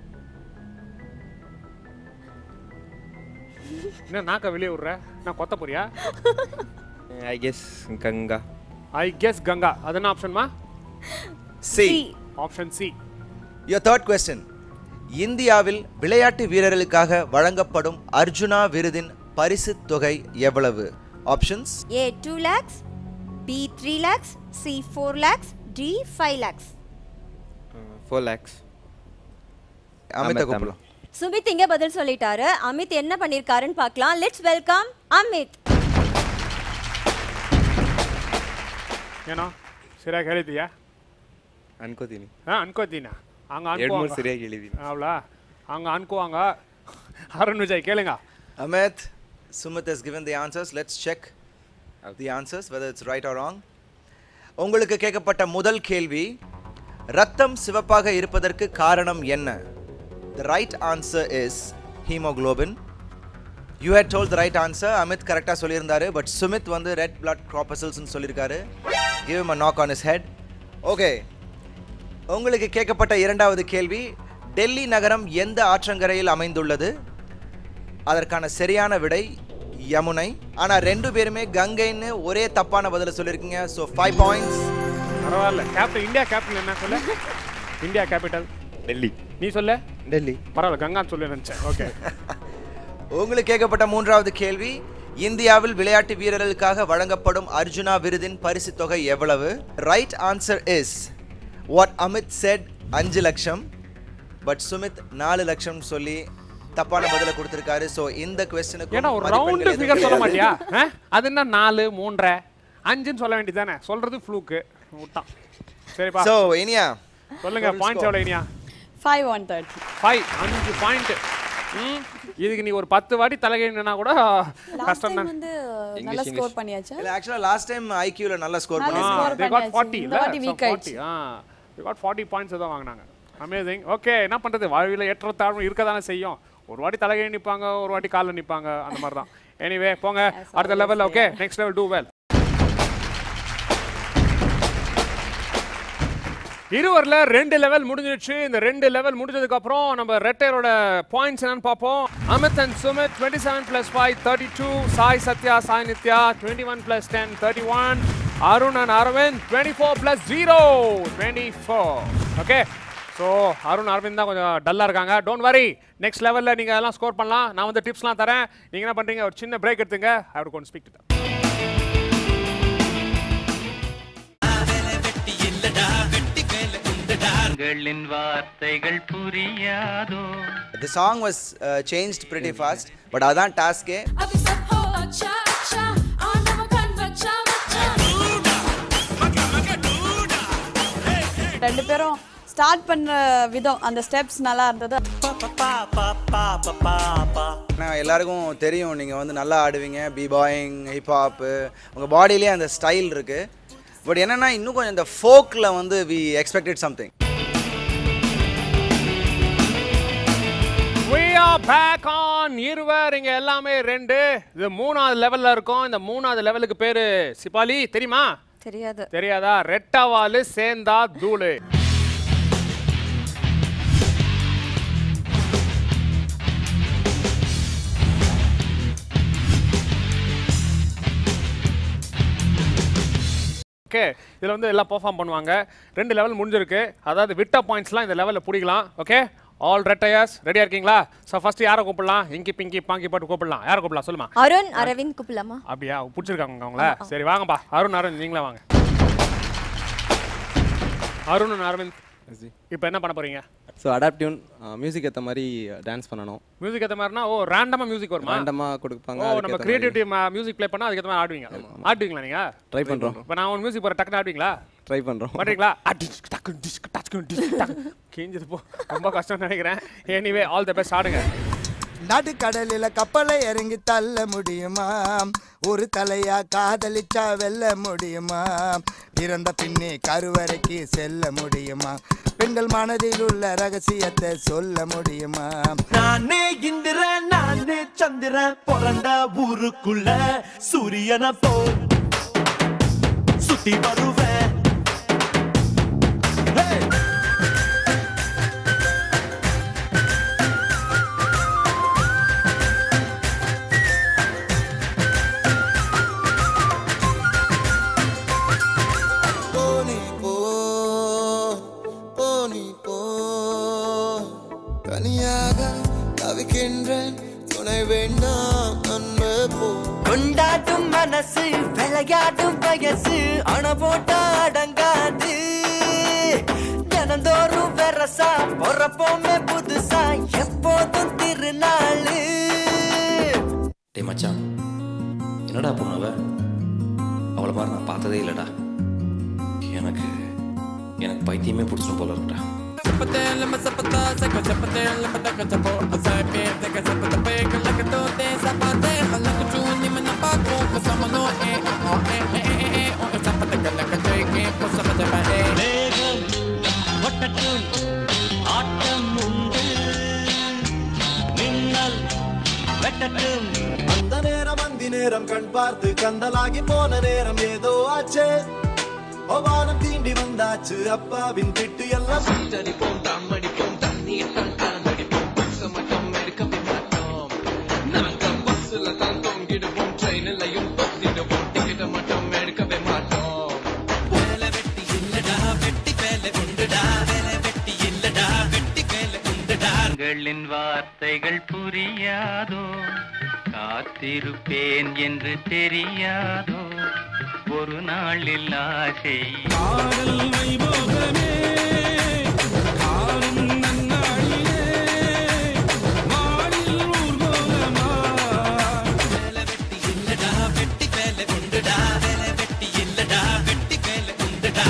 என்ன நாக்க வெளியே விடுற நான் கொத்த போறியா I guess Ganga I guess Ganga அது என்ன ஆப்ஷன்மா C option C your third question இந்தியாவில் விளையாட்டு வீரர்களுக்காக வழங்கப்படும் அர்ஜுனா விருதின் பரிசுத் தொகை எவ்வளவு options A two lakhs B three lakhs C four lakhs D five lakhs four lakhs Amit Amit, கூப்பிடலாம் சுமித் இங்க பதில் சொல்லிட்டாரு அமித் என்ன பண்ணிருக்காருன்னு பார்க்கலாம் லெட்ஸ் வெல்கம் அமித் ಏನೋ ಸರಿಯಾಗಿ ಹೇಳಿದೀಯಾ ಅನ್ಕೋತೀನಿ ಹಾಂ ಅನ್ಕೋತೀನ ಹಂಗೆ ಎರಡ್ ಮೂರ್ ಅನ್ಕೋ ಸರಿಯಾಗಿ ಹೇಳಿದೀನಿ ಅವಳಾ ಹಂಗೆ ಅನ್ಕೋವಂಗ Arun Vijay ಕೇಳುங்க Amit, Sumit has given the answers. Let's check the answers, whether it's right or wrong. உங்களுக்கு கேட்கப்பட்ட முதல் கேள்வி ரத்தம் சிவப்பாக இருப்பதற்கு காரணம் என்ன The right answer is hemoglobin. You had told the right answer. Amit கரெக்டாக சொல்லியிருந்தாரு பட் சுமித் வந்து ரெட் பிளட் க்ராப்பசல்ஸ்னு சொல்லியிருக்காரு give him a knock on his head. Okay உங்களுக்கு கேட்கப்பட்ட இரண்டாவது கேள்வி டெல்லி நகரம் எந்த ஆற்றங்கரையில் அமைந்துள்ளது அதற்கான சரியான விடை யமுனை ஆனா ரெண்டு பேருமே கங்கைன்னு ஒரே தப்பான பதில சொல்லியிருக்கீங்க ஸோ ஃபைவ் பாயிண்ட்ஸ் பரவாயில்ல கேப்டன் இந்தியா கேப்டன் என்ன சொல்ல இந்தியா கேபிட்டல் டெல்லி நீ சொல்ல டெல்லி பரவாயில்ல கங்கான்னு சொல்லி நினைச்சேன் ஓகே உங்களுக்கு கேட்கப்பட்ட மூன்றாவது கேள்வி இந்தியாவில் விளையாட்டு வீரர்களுக்காக வழங்கப்படும் அர்ஜுனா விருதின் பரிசு தொகை எவ்வளவு right answer is what Amit said அஞ்சு லட்சம் பட் சுமித் நாலு லட்சம் சொல்லி தப்பான பதில கொடுத்திருக்காரு ஸோ இந்த கொஸ்டினுக்கு ஏன்னா ஒரு ரவுண்டு ஃபிகர் சொல்ல மாட்டியா ஆ? அது என்ன நாலு மூன்றரை அஞ்சுன்னு சொல்ல வேண்டியதானே சொல்றது ஃப்ளூக்கு விட்டான் சரிப்பா ஸோ இனியா சொல்லுங்க பாயிண்ட்ஸ் எவ்வளோ Iniya five one thirty five அஞ்சு பாயிண்ட் ம் இதுக்கு நீ ஒரு பத்து வாட்டி தலைகீழா கூட லாஸ்ட் கஷ்டம் டைம் தான் வந்து நல்லா ஸ்கோர் பண்ணியாச்சா இல்ல ஆக்சுவலாக லாஸ்ட் டைம் ஐக்யூல நல்லா ஸ்கோர் நல்லா பண்ணி score they got பண்ணியாச்சு. 40 இந்த வாட்டி இல்ல weak ஆயிடுச்சு. 40 ஆ they got 40 பாயிண்ட்ஸ் தான் வாங்குனாங்க அமேசிங் ஓகே என்ன பண்றது வாழ்வியல ஏற்றத்தாழ்வு இருக்க தானே செய்யும் ஒரு வாட்டி தலைகீழ் நிப்பாங்க ஒரு வாட்டி காலில் நிப்பாங்க அந்த மாதிரி தான் எனிவே போங்க அடுத்த level okay next level two well இருவரில் ரெண்டு லெவல் முடிஞ்சிருச்சு இந்த ரெண்டு லெவல் முடிஞ்சதுக்கு அப்புறம் நம்ம ரெட்டையரோட பாயிண்ட்ஸ் என்னன்னு பார்ப்போம் Amit and Sumit twenty seven plus five thirty two Sai Sathya Sai Nithya twenty one plus ten thirty one Arun and Aravind twenty four plus zero twenty four okay so Arun Aravind தான் கொஞ்சம் டல்லாக இருக்காங்க டோன்ட் வரி நெக்ஸ்ட் லெவலில் நீங்கள் அதெல்லாம் ஸ்கோர் பண்ணலாம் நான் வந்து டிப்ஸ்லாம் தரேன் நீங்கள் என்ன பண்ணுறீங்க ஒரு சின்ன பிரேக் எடுத்துங்க ஐ would go and speak to them உங்களின் வார்த்தைகள் புரியாதோ the song was changed pretty fast but அதான் டாஸ்கே ரெண்டு பேரும் ஸ்டார்ட் பண்ண விதம் அந்த ஸ்டெப்ஸ் நல்லா இருந்தது நான் எல்லாருக்கும் தெரியும் நீங்கள் வந்து நல்லா ஆடுவீங்க பி பாயிங் ஹிப்ஹாப்பு உங்கள் பாடியிலே அந்த ஸ்டைல் இருக்குது பட் என்னென்னா இன்னும் கொஞ்சம் இந்த ஃபோக்கில் வந்து we expected something We are back on இருவர் இங்க எல்லாமே ரெண்டு இது மூணாவது லெவல்ல இருக்கோம் இந்த மூணாவது லெவலுக்கு பேரு சிபாலி தெரியுமா தெரியாது தெரியாதா ரெட்டவாலு சேந்தா தூளு ஓகே இதில் வந்து எல்லாம் பெர்ஃபார்ம் பண்ணுவாங்க ரெண்டு லெவல் முடிஞ்சிருக்கு அதாவது விட்ட பாயிண்ட்ஸ்லாம் இந்த லெவலில் பிடிக்கலாம் ஓகே ஆல் ரெட்டையர்ஸ் ரெடியாக இருக்கீங்களா ஸோ ஃபர்ஸ்ட் யாரை கூப்பிடலாம் இங்கி பிங்கி பாங்கி பாட்டு கூப்பிடலாம் யாரை கூப்பிடலாம் சொல்லுமா அருண் அரவிந்த் கூப்பிடலாமா அப்படியா பிடிச்சிருக்காங்க அவங்கள சரி வாங்கப்பா அருண் அருண் நீங்களே வாங்க அருண் அரவிந்த் இப்போ என்ன பண்ண போறீங்க ஸோ அடாப்டியூன் மியூசிக் ஏற்ற மாதிரி டான்ஸ் பண்ணணும் மியூசிக் ஏற்ற மாதிரினா ஓ ரேண்டமா மியூசிக் வருமா ரேண்டமாக கொடுப்பாங்க ஓ நம்ம கிரியேட்டிவிட்டி மியூசிக் ப்ளே பண்ணா அதுக்கு ஏற்ற மாதிரி ஆடுவீங்க ஆடுவீங்களா நீங்க ட்ரை பண்ணுறோம் இப்போ நான் ஒரு மியூசிக் போற டக்குனு ஆடுவீங்களா ட்ரை பண்ணுறோம் பண்றீங்களா அடிச்சு, டக்கு, டிஸ்க், டக்கு, டிஸ்க், டக்கு. கிழிஞ்சது போ ரொம்ப கஷ்டம்னு நினைக்கிறேன் எனிவே ஆல் த பெஸ்ட் ஆடுங்க நடுக்கடலில கப்பலை இறங்கி தள்ள முடியுமா ஒரு தலையா காதலிச்சா வெல்ல முடியுமா பிறந்த பின்னே கருவறைக்கு செல்ல முடியுமா பெண்கள் மனதில் உள்ள ரகசியத்தை சொல்ல முடியுமா நானே இந்திரன் நானே சந்திரன் பிறந்த ஊருக்குள்ள சூரியனை போ சுத்தி வருவேன் Hey! போனி போ போனி போ தனியாக தவிக்கின்றேன் துணை வேண்டாம் அன்பு போ கொண்டாட்டும் மனசு விளையாடும் வயசு அண போட்டா அடங்காது தினந்தோறும் வெரசா பொறப்போமே புதுசா எப்போதும் திருநாளு டேய் மச்சான் என்னடா பொண்ணு அவ அவளை மாதிரி நான் பார்த்ததே இல்லைடா எனக்கு எனக்கு பைத்தியமே பிடிச்சிடும் போல இருக்குடா மேகம் ஒட்டட்டும் ஆட்டம் உண்டு மின்னல் வெட்டட்டும் அந்த நேரம் அந்தி நேரம் கண் பார்த்து கந்தலாகி போன நேரம் ஏதோ ஆச்சே ஒவானம் தீண்டி வந்தாச்சு அப்பாவின் திட்டு எல்லாம் சுட்டடிப்போம் தம்மடிப்போம் தண்ணீர் தான் கலந்தடிப்போம் பஸ் மட்டும் எடுக்கவே மாட்டோம் நாங்க பஸ்ல தான் தொங்கிடுவோம் ட்ரெயின்லயும் தொத்திடுவோம் டிக்கெட் மட்டும் எடுக்கவே மாட்டோம் வேலை வெட்டி இல்லடா வெட்டி வேலை உண்டுடா வேலை வெட்டி இல்லடா வெட்டி வேலை உண்டுடா உங்களின் வார்த்தைகள் புரியாதோ காத்திருப்பேன் என்று தெரியாதோ ஒரு நாளில் ஆசை இல்லடா வெட்டி வேலை உண்டுடா வேலை வெட்டி இல்லடா வெட்டி வேலை உண்டுடா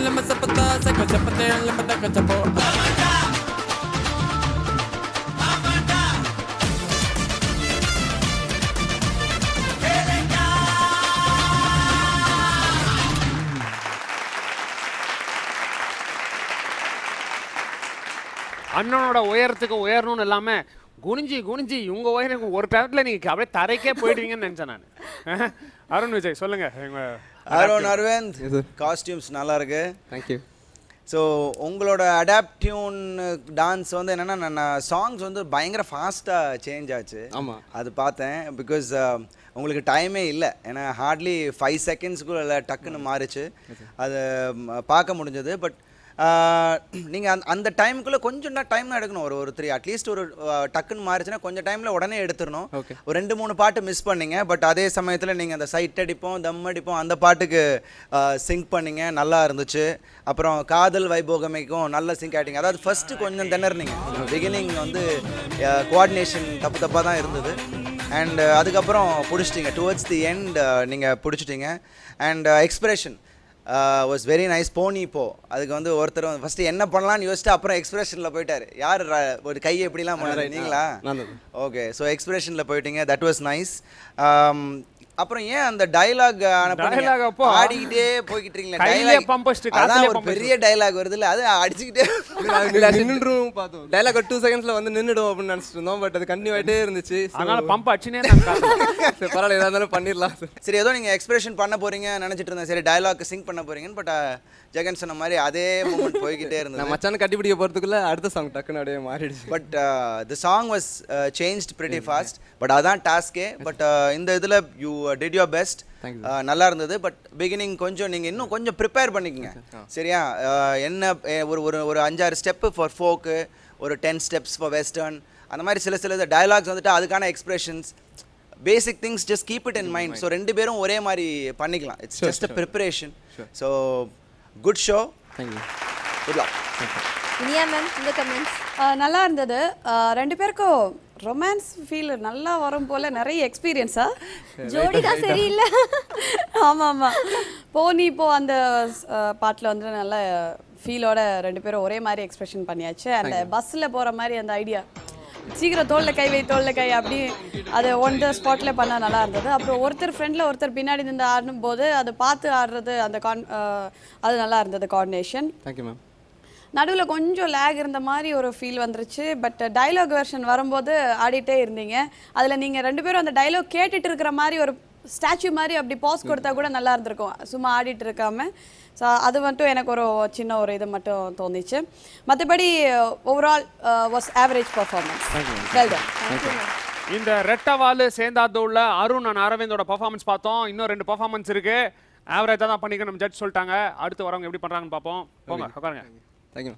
அண்ணனோட உயரத்துக்கு உயரணும்னு இல்லாம குனிஞ்சி குனிஞ்சி இவங்க உயரம் ஒரு டயத்துல நீங்க அப்படியே தரைக்கே போயிடுவீங்கன்னு நினைச்சேன் நான் அருண் விஜய் சொல்லுங்க எங்க அருண் அரவிந்த் காஸ்டியூம்ஸ் நல்லா இருக்கு தேங்க்யூ ஸோ உங்களோட அடாப்டியூன் டான்ஸ் வந்து என்னென்னா நான் சாங்ஸ் வந்து பயங்கர ஃபாஸ்ட்டாக சேஞ்ச் ஆச்சு ஆமாம் அது பார்த்தேன் பிகாஸ் உங்களுக்கு டைமே இல்லை ஏன்னா ஹார்ட்லி ஃபைவ் செகண்ட்ஸ்க்குள்ள டக்குன்னு மாறுச்சு அது ம், பார்க்க முடிஞ்சது பட் நீங்கள் அந்த அந்த டைமுக்குள்ளே கொஞ்சம் தான் டைம் தான் எடுக்கணும் ஒரு ஒரு த்ரீ அட்லீஸ்ட் ஒரு அஹ், டக்குன்னு மாறுச்சுன்னா கொஞ்சம் டைமில் உடனே எடுத்துடணும் ஒரு ரெண்டு மூணு பாட்டு மிஸ் பண்ணீங்க பட் அதே சமயத்தில் நீங்கள் அந்த சைட் அடிப்போம் தம் அடிப்போம் அந்த பாட்டுக்கு சிங்க் பண்ணீங்க நல்லா இருந்துச்சு அப்புறம் காதல் வைபோகமைக்கும் நல்ல சிங்க் ஆகிட்டீங்க அதாவது ஃபஸ்ட்டு கொஞ்சம் திணறினீங்க பிகினிங் வந்து கோஆர்டினேஷன் தப்பு தப்பாக தான் இருந்தது அண்ட் அதுக்கப்புறம் பிடிச்சிட்டிங்க டுவர்ட்ஸ் தி எண்ட் நீங்கள் பிடிச்சிட்டிங்க and expression was very nice போனி இப்போ அதுக்கு வந்து ஒருத்தர் வந்து ஃபஸ்ட்டு என்ன பண்ணலாம்னு யோசிச்சுட்டு அப்புறம் எக்ஸ்பிரஷனில் போயிட்டார் யார் ர- ஒரு கையை எப்படிலாம் பண்ணாரு right. நீங்களா நான் தான். ஓகே ஸோ எக்ஸ்பிரஷனில் போயிட்டீங்க தட் வாஸ் நைஸ் அப்புறம் ஏன் அந்த டைலாக் Dialogue அப்போ ஆடிக்கிட்டே போய்கிட்டு இருக்கீங்களா கையிலே dialogue- pump அடிச்சிட்டு, அதான் காத்துலயே ஒரு pump பெரிய டைலாக் வருது இல்லை அது அடிச்சுக்கிட்டே நின்றுடும் பார்த்தோம் டைலாக் டூ செகண்ட்ஸ்ல வந்து நின்றுடும் அப்படின்னு நினைச்சிட்டு இருந்தோம் பட் அது கண்டினியூ ஆயிட்டே இருந்துச்சு So- அதனால பம்ப் அடிச்சுனே சரி பரவாயில்ல எதா இருந்தாலும் பண்ணிடலாம் சரி ஏதோ நீங்கள் எக்ஸ்பிரஷன் பண்ண போறீங்க நினச்சிட்டு இருந்தேன் சரி டயலாக் சிங்க் பண்ண போறீங்கன்னு பட் ஜெகன் சொன்ன மாதிரி அதே மூமெண்ட் போய்கிட்டே இருந்தது நான் மச்சான கட்டிப்பிடிக்க போறதுக்குள்ள அடுத்த சாங் டக்குன்னு அப்படியே மாறிடுச்சு but the song was change pretty fast but அதான் டாஸ்கே பட் இந்த இதில் யூ டிட் யோர் பெஸ்ட் நல்லா இருந்தது பட் பிகினிங் கொஞ்சம் நீங்கள் இன்னும் கொஞ்சம் ப்ரிப்பேர் பண்ணிக்கங்க சரியா Uh, என்ன eh, ஒரு ஒரு ஒரு அஞ்சாறு ஸ்டெப்பு ஃபார் ஃபோக்கு ஒரு டென் ஸ்டெப்ஸ் ஃபார் வெஸ்டர்ன் அந்த மாதிரி சில சில டயலாக்ஸ் வந்துட்டு அதுக்கான expressions basic things just keep it in mind so ரெண்டு பேரும் ஒரே மாதிரி பண்ணிக்கலாம் it's Sure, just a sure. Preparation so good show thank you good luck Iniya ma'am உங்க கமெண்ட்ஸ் நல்லா இருந்தது ஆஹ் ரெண்டு பேருக்கும் ரொமான்ஸ் ஃபீல் நல்லா வரும் போல நிறைய எக்ஸ்பீரியன்ஸா ஜோடி தான் சரியில்லை ஆமாம் ஆமாம் போனி இப்போ அந்த பாட்டில் வந்து நல்ல ஃபீலோட ரெண்டு பேரும் ஒரே மாதிரி எக்ஸ்பிரஷன் பண்ணியாச்சு அந்த Thank you. பஸ்ஸில் போகிற மாதிரி அந்த ஐடியா சீக்கிரம் தோல்ல கை வை தோல்ல கை அப்படி அது ஒன் த ஸ்பாட்ல பண்ணால் நல்லா இருந்தது அப்புறம் ஒருத்தர் ஃப்ரெண்டில் ஒருத்தர் பின்னாடி நின்று ஆடும் போது அதை பார்த்து ஆடுறது அந்த கான் ஆஹ் அது நல்லா இருந்தது கோஆர்டினேஷன் தேங்க்யூ மேம் நடுவில் கொஞ்சம் லேக் இருந்த மாதிரி ஒரு ஃபீல் வந்துருச்சு பட் டைலாக் வெர்ஷன் வரும்போது ஆடிட்டே இருந்தீங்க அதில் நீங்கள் ரெண்டு பேரும் அந்த டைலாக் கேட்டுட்டு இருக்கிற மாதிரி ஒரு ஸ்டாச்சு மாதிரி அப்படி பாஸ் கொடுத்தா கூட நல்லா இருந்திருக்கும் சும்மா ஆடிட்டு இருக்காம ஸோ அது மட்டும் எனக்கு ஒரு சின்ன ஒரு இது மட்டும் தோணுச்சு மற்றபடி overall was average performance well done இந்த ரெட்டவாலு சேர்ந்தாது உள்ள அருண் அண்ட் அரவிந்தோட பர்ஃபார்மன்ஸ் பார்த்தோம் இன்னும் ரெண்டு பர்ஃபார்மன்ஸ் இருக்கு ஆவரேஜாக தான் பண்ணிக்க நம்ம ஜட்ஜ் சொல்லிட்டாங்க அடுத்து வரவங்க எப்படி பண்றாங்கன்னு பார்ப்போம் போங்க உட்காருங்க தேங்க்யூ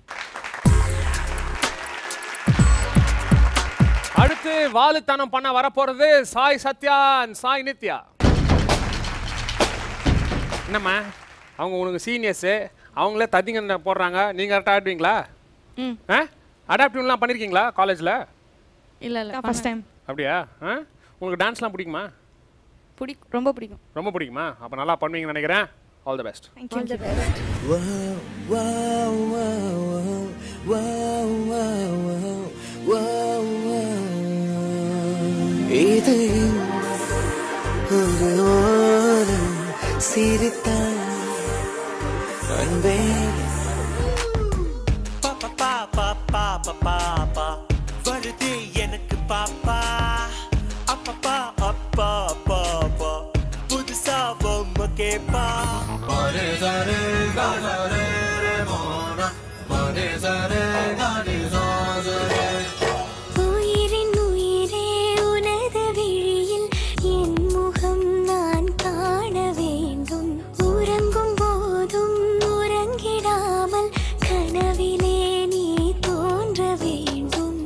அடுத்து வாலுத்தனம் பண்ண வரப்போறது சாய் சத்யா and சாய் நித்யா என்னம்மா அவங்க உனக்கு சீனியர்ஸு அவங்களே ததிங்க போடுறாங்க நீங்கள் கரெக்டாக ஆடுவீங்களா ம் ஆ அடாப்டிவ்லாம் பண்ணியிருக்கீங்களா காலேஜில் இல்லை இல்லை ஃபர்ஸ்ட் டைம் அப்படியா ஆ உங்களுக்கு டான்ஸ்லாம் பிடிக்குமா பிடிக்கும் ரொம்ப பிடிக்கும் ரொம்ப பிடிக்குமா அப்போ நல்லா பண்ணுவீங்கன்னு நினைக்கிறேன் all the best Whoa, whoa, whoa, whoa, whoa, whoa, whoa, whoa. இது ஒரு ஓரம் சிரித்தான் அன்பே பாப்பா பாப்பா பாப்பா பாப்பா வருது எனக்கு பாப்பா அப்பப்பா அப்பா அப்பா அப்பா புதுசா பொம்மை கேப்பா உயிரின் உயிரே உனது விழியில் என் முகம் நான் காண வேண்டும் உறங்கும் போதும் உறங்கிடாமல் கனவிலே நீ தோன்ற வேண்டும்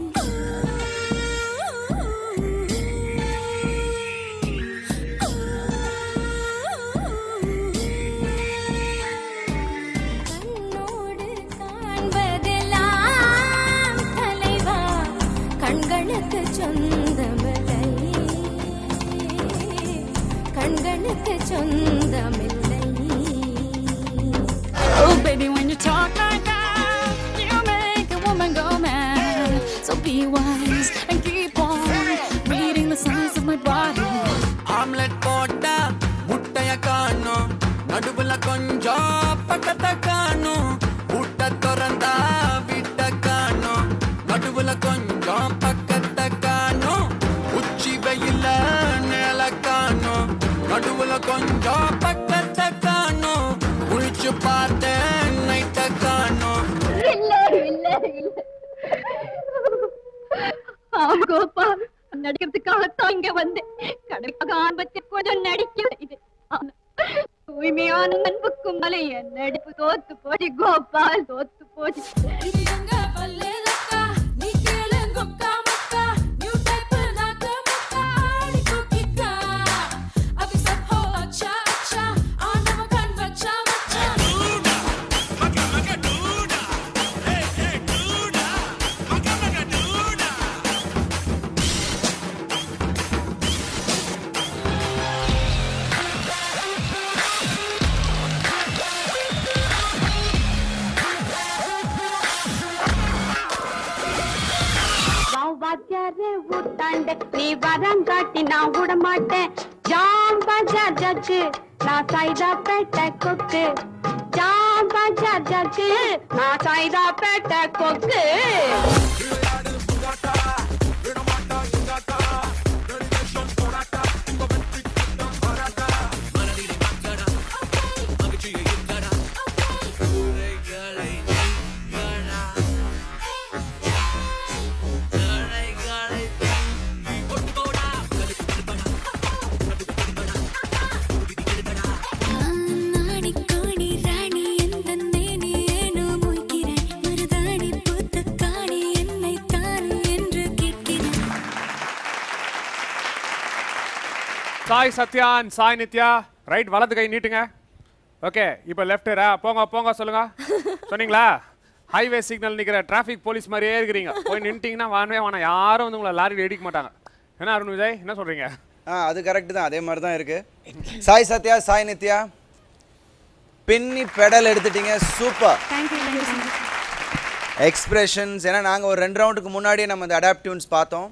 கண்ணோடு காண்பதெல்லாம் தலைவா கண்களுக்கு சொந்தமில்லை கண்களுக்கு சொந்தமில்லை Oh, baby, when you talk like that, you make a woman go mad. So be wise and keep on reading the signs of my body. Omelette போட்டா முட்டைய காணும் நடுவுல கொஞ்சம் பக்கத்தை காணும் ஊட்ட திறந்தா வீட்ட காணும் நடுவுல கொஞ்சம் பக்கத்தை காணும் உச்சி வெயில நிழல காணும் நடுவுல கொஞ்சம் பக்கத்தை காணும் குளிச்சு பார்த்தேன் நைட்ட காணும் ஆமா கோபால் நடிக்கிறதுக்காகத்தான் இங்க வந்தேன் கடமைக்காக ஆரம்பத்தில் கொஞ்சம் நடிக்க இது ஆனா, தூய்மையான அன்புக்கும் மலை என் நடிப்பு தோத்து போச்சு கோபால் தோத்து போச்சு வாத்தியாரே ஊத்தாண்ட நீ வரங்காட்டி நான் விட மாட்டேன் ஜாம் பஜார் ஜக்கு நான் சைதா பேட்ட கொக்கு ஜாம் பஜார் ஜக்கு நான் சைதா பேட்ட கொக்கு நாடிக்கோடி ராணி எந்த நேனி ஏனோ மொய்கிறேன் மருதாணி பூத்த காணி என்னை தானே என்று கேட்கிறேன் சாய் சத்யான் சாய் நித்யா ரைட் வலது கை நீட்டுங்க ஓகே இப்போ லெஃப்டரா போங்க போங்க சொல்லுங்க சொன்னீங்களா ஹைவே சிக்னல் நிக்கிற டிராஃபிக் போலீஸ் மாதிரியே இருக்கிறீங்க போய் நின்ட்டீங்கன்னா வானவே வேணாம் யாரும் வந்து உங்களை லாரியில் இடிக்க மாட்டாங்க என்ன அருண் விஜய் என்ன சொல்றீங்க ஆ அது கரெக்ட் தான் அதே மாதிரி தான் இருக்கு சாய் சத்யா சாய் நித்யா பின்னி பெடல் எடுத்துட்டீங்க சூப்பர் எக்ஸ்பிரஷன்ஸ் ஏன்னா நாங்கள் ஒரு ரெண்டு ரவுண்டுக்கு முன்னாடியே நம்ம இந்த அடாப்டிவ்ஸ் பார்த்தோம்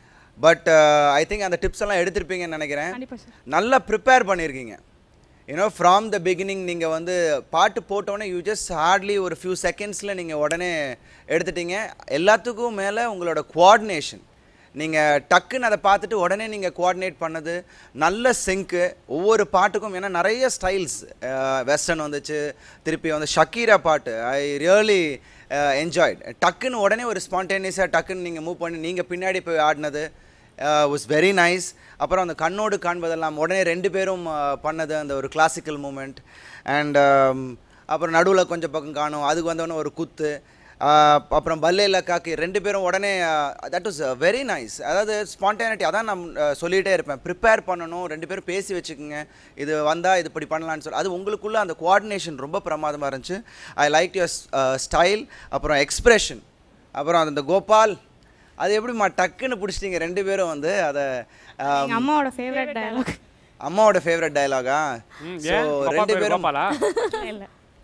பட் ஐ திங்க் அந்த டிப்ஸ் எல்லாம் எடுத்திருப்பீங்கன்னு நினைக்கிறேன் கண்டிப்பா சார் நல்லா ப்ரிப்பேர் பண்ணியிருக்கீங்க யூனோ ஃப்ராம் த பிகினிங் நீங்கள் வந்து பாட்டு போட்டோன்னே யூ ஜஸ்ட் ஹார்ட்லி ஒரு ஃபியூ செகண்ட்ஸில் நீங்கள் உடனே எடுத்துட்டீங்க எல்லாத்துக்கும் மேலே உங்களோட கோஆர்டினேஷன் நீங்கள் டக்குன்னு அதை பார்த்துட்டு உடனே நீங்கள் கோஆர்டினேட் பண்ணது நல்ல சிங்க்கு ஒவ்வொரு பாட்டுக்கும் ஏன்னா நிறைய ஸ்டைல்ஸ் வெஸ்டர்ன் வந்துச்சு திருப்பி வந்து ஷக்கீரா பாட்டு ஐ ரியலி என்ஜாய்ட் டக்குன்னு உடனே ஒரு ஸ்பான்டேனியஸாக டக்குன்னு நீங்கள் மூவ் பண்ணி நீங்கள் பின்னாடி போய் ஆடினது வாஸ் வெரி நைஸ் அப்புறம் அந்த கண்ணோடு காண்பதெல்லாம் உடனே ரெண்டு பேரும் uh, பண்ணது அந்த ஒரு கிளாசிக்கல் மூமெண்ட் அண்ட் அப்புறம் நடுவில் கொஞ்சம் பக்கம் காணும் அதுக்கு வந்தோடனே ஒரு குத்து uh, அப்புறம் பல்லேல காக்கி ரெண்டு பேரும் உடனே தட் வாஸ் வெரி நைஸ் அதாவது ஸ்பான்டேனிட்டி அதான் நான் uh, சொல்லிகிட்டே இருப்பேன் ப்ரிப்பேர் பண்ணணும் ரெண்டு பேரும் பேசி வச்சுக்கோங்க இது வந்தால் இது இப்படி பண்ணலான்னு சொல்லி அது உங்களுக்குள்ள அந்த கோஆர்டினேஷன் ரொம்ப பிரமாதமாக இருந்துச்சு ஐ லைக் யுவர் ஸ்டைல் அப்புறம் எக்ஸ்பிரஷன் அப்புறம் அந்த கோபால் அது எப்படிம்மா டக்குன்னு பிடிச்சிட்டீங்க ரெண்டு பேரும் வந்து அதை எங்க அம்மாவோட ஃபேவரட் டயலாக் அம்மாவோட ஃபேவரட் டயலாகா ம், ஸோ ஏன்? அப்பா ரெண்டு பேரு பேரும் கோபாலா? இல்ல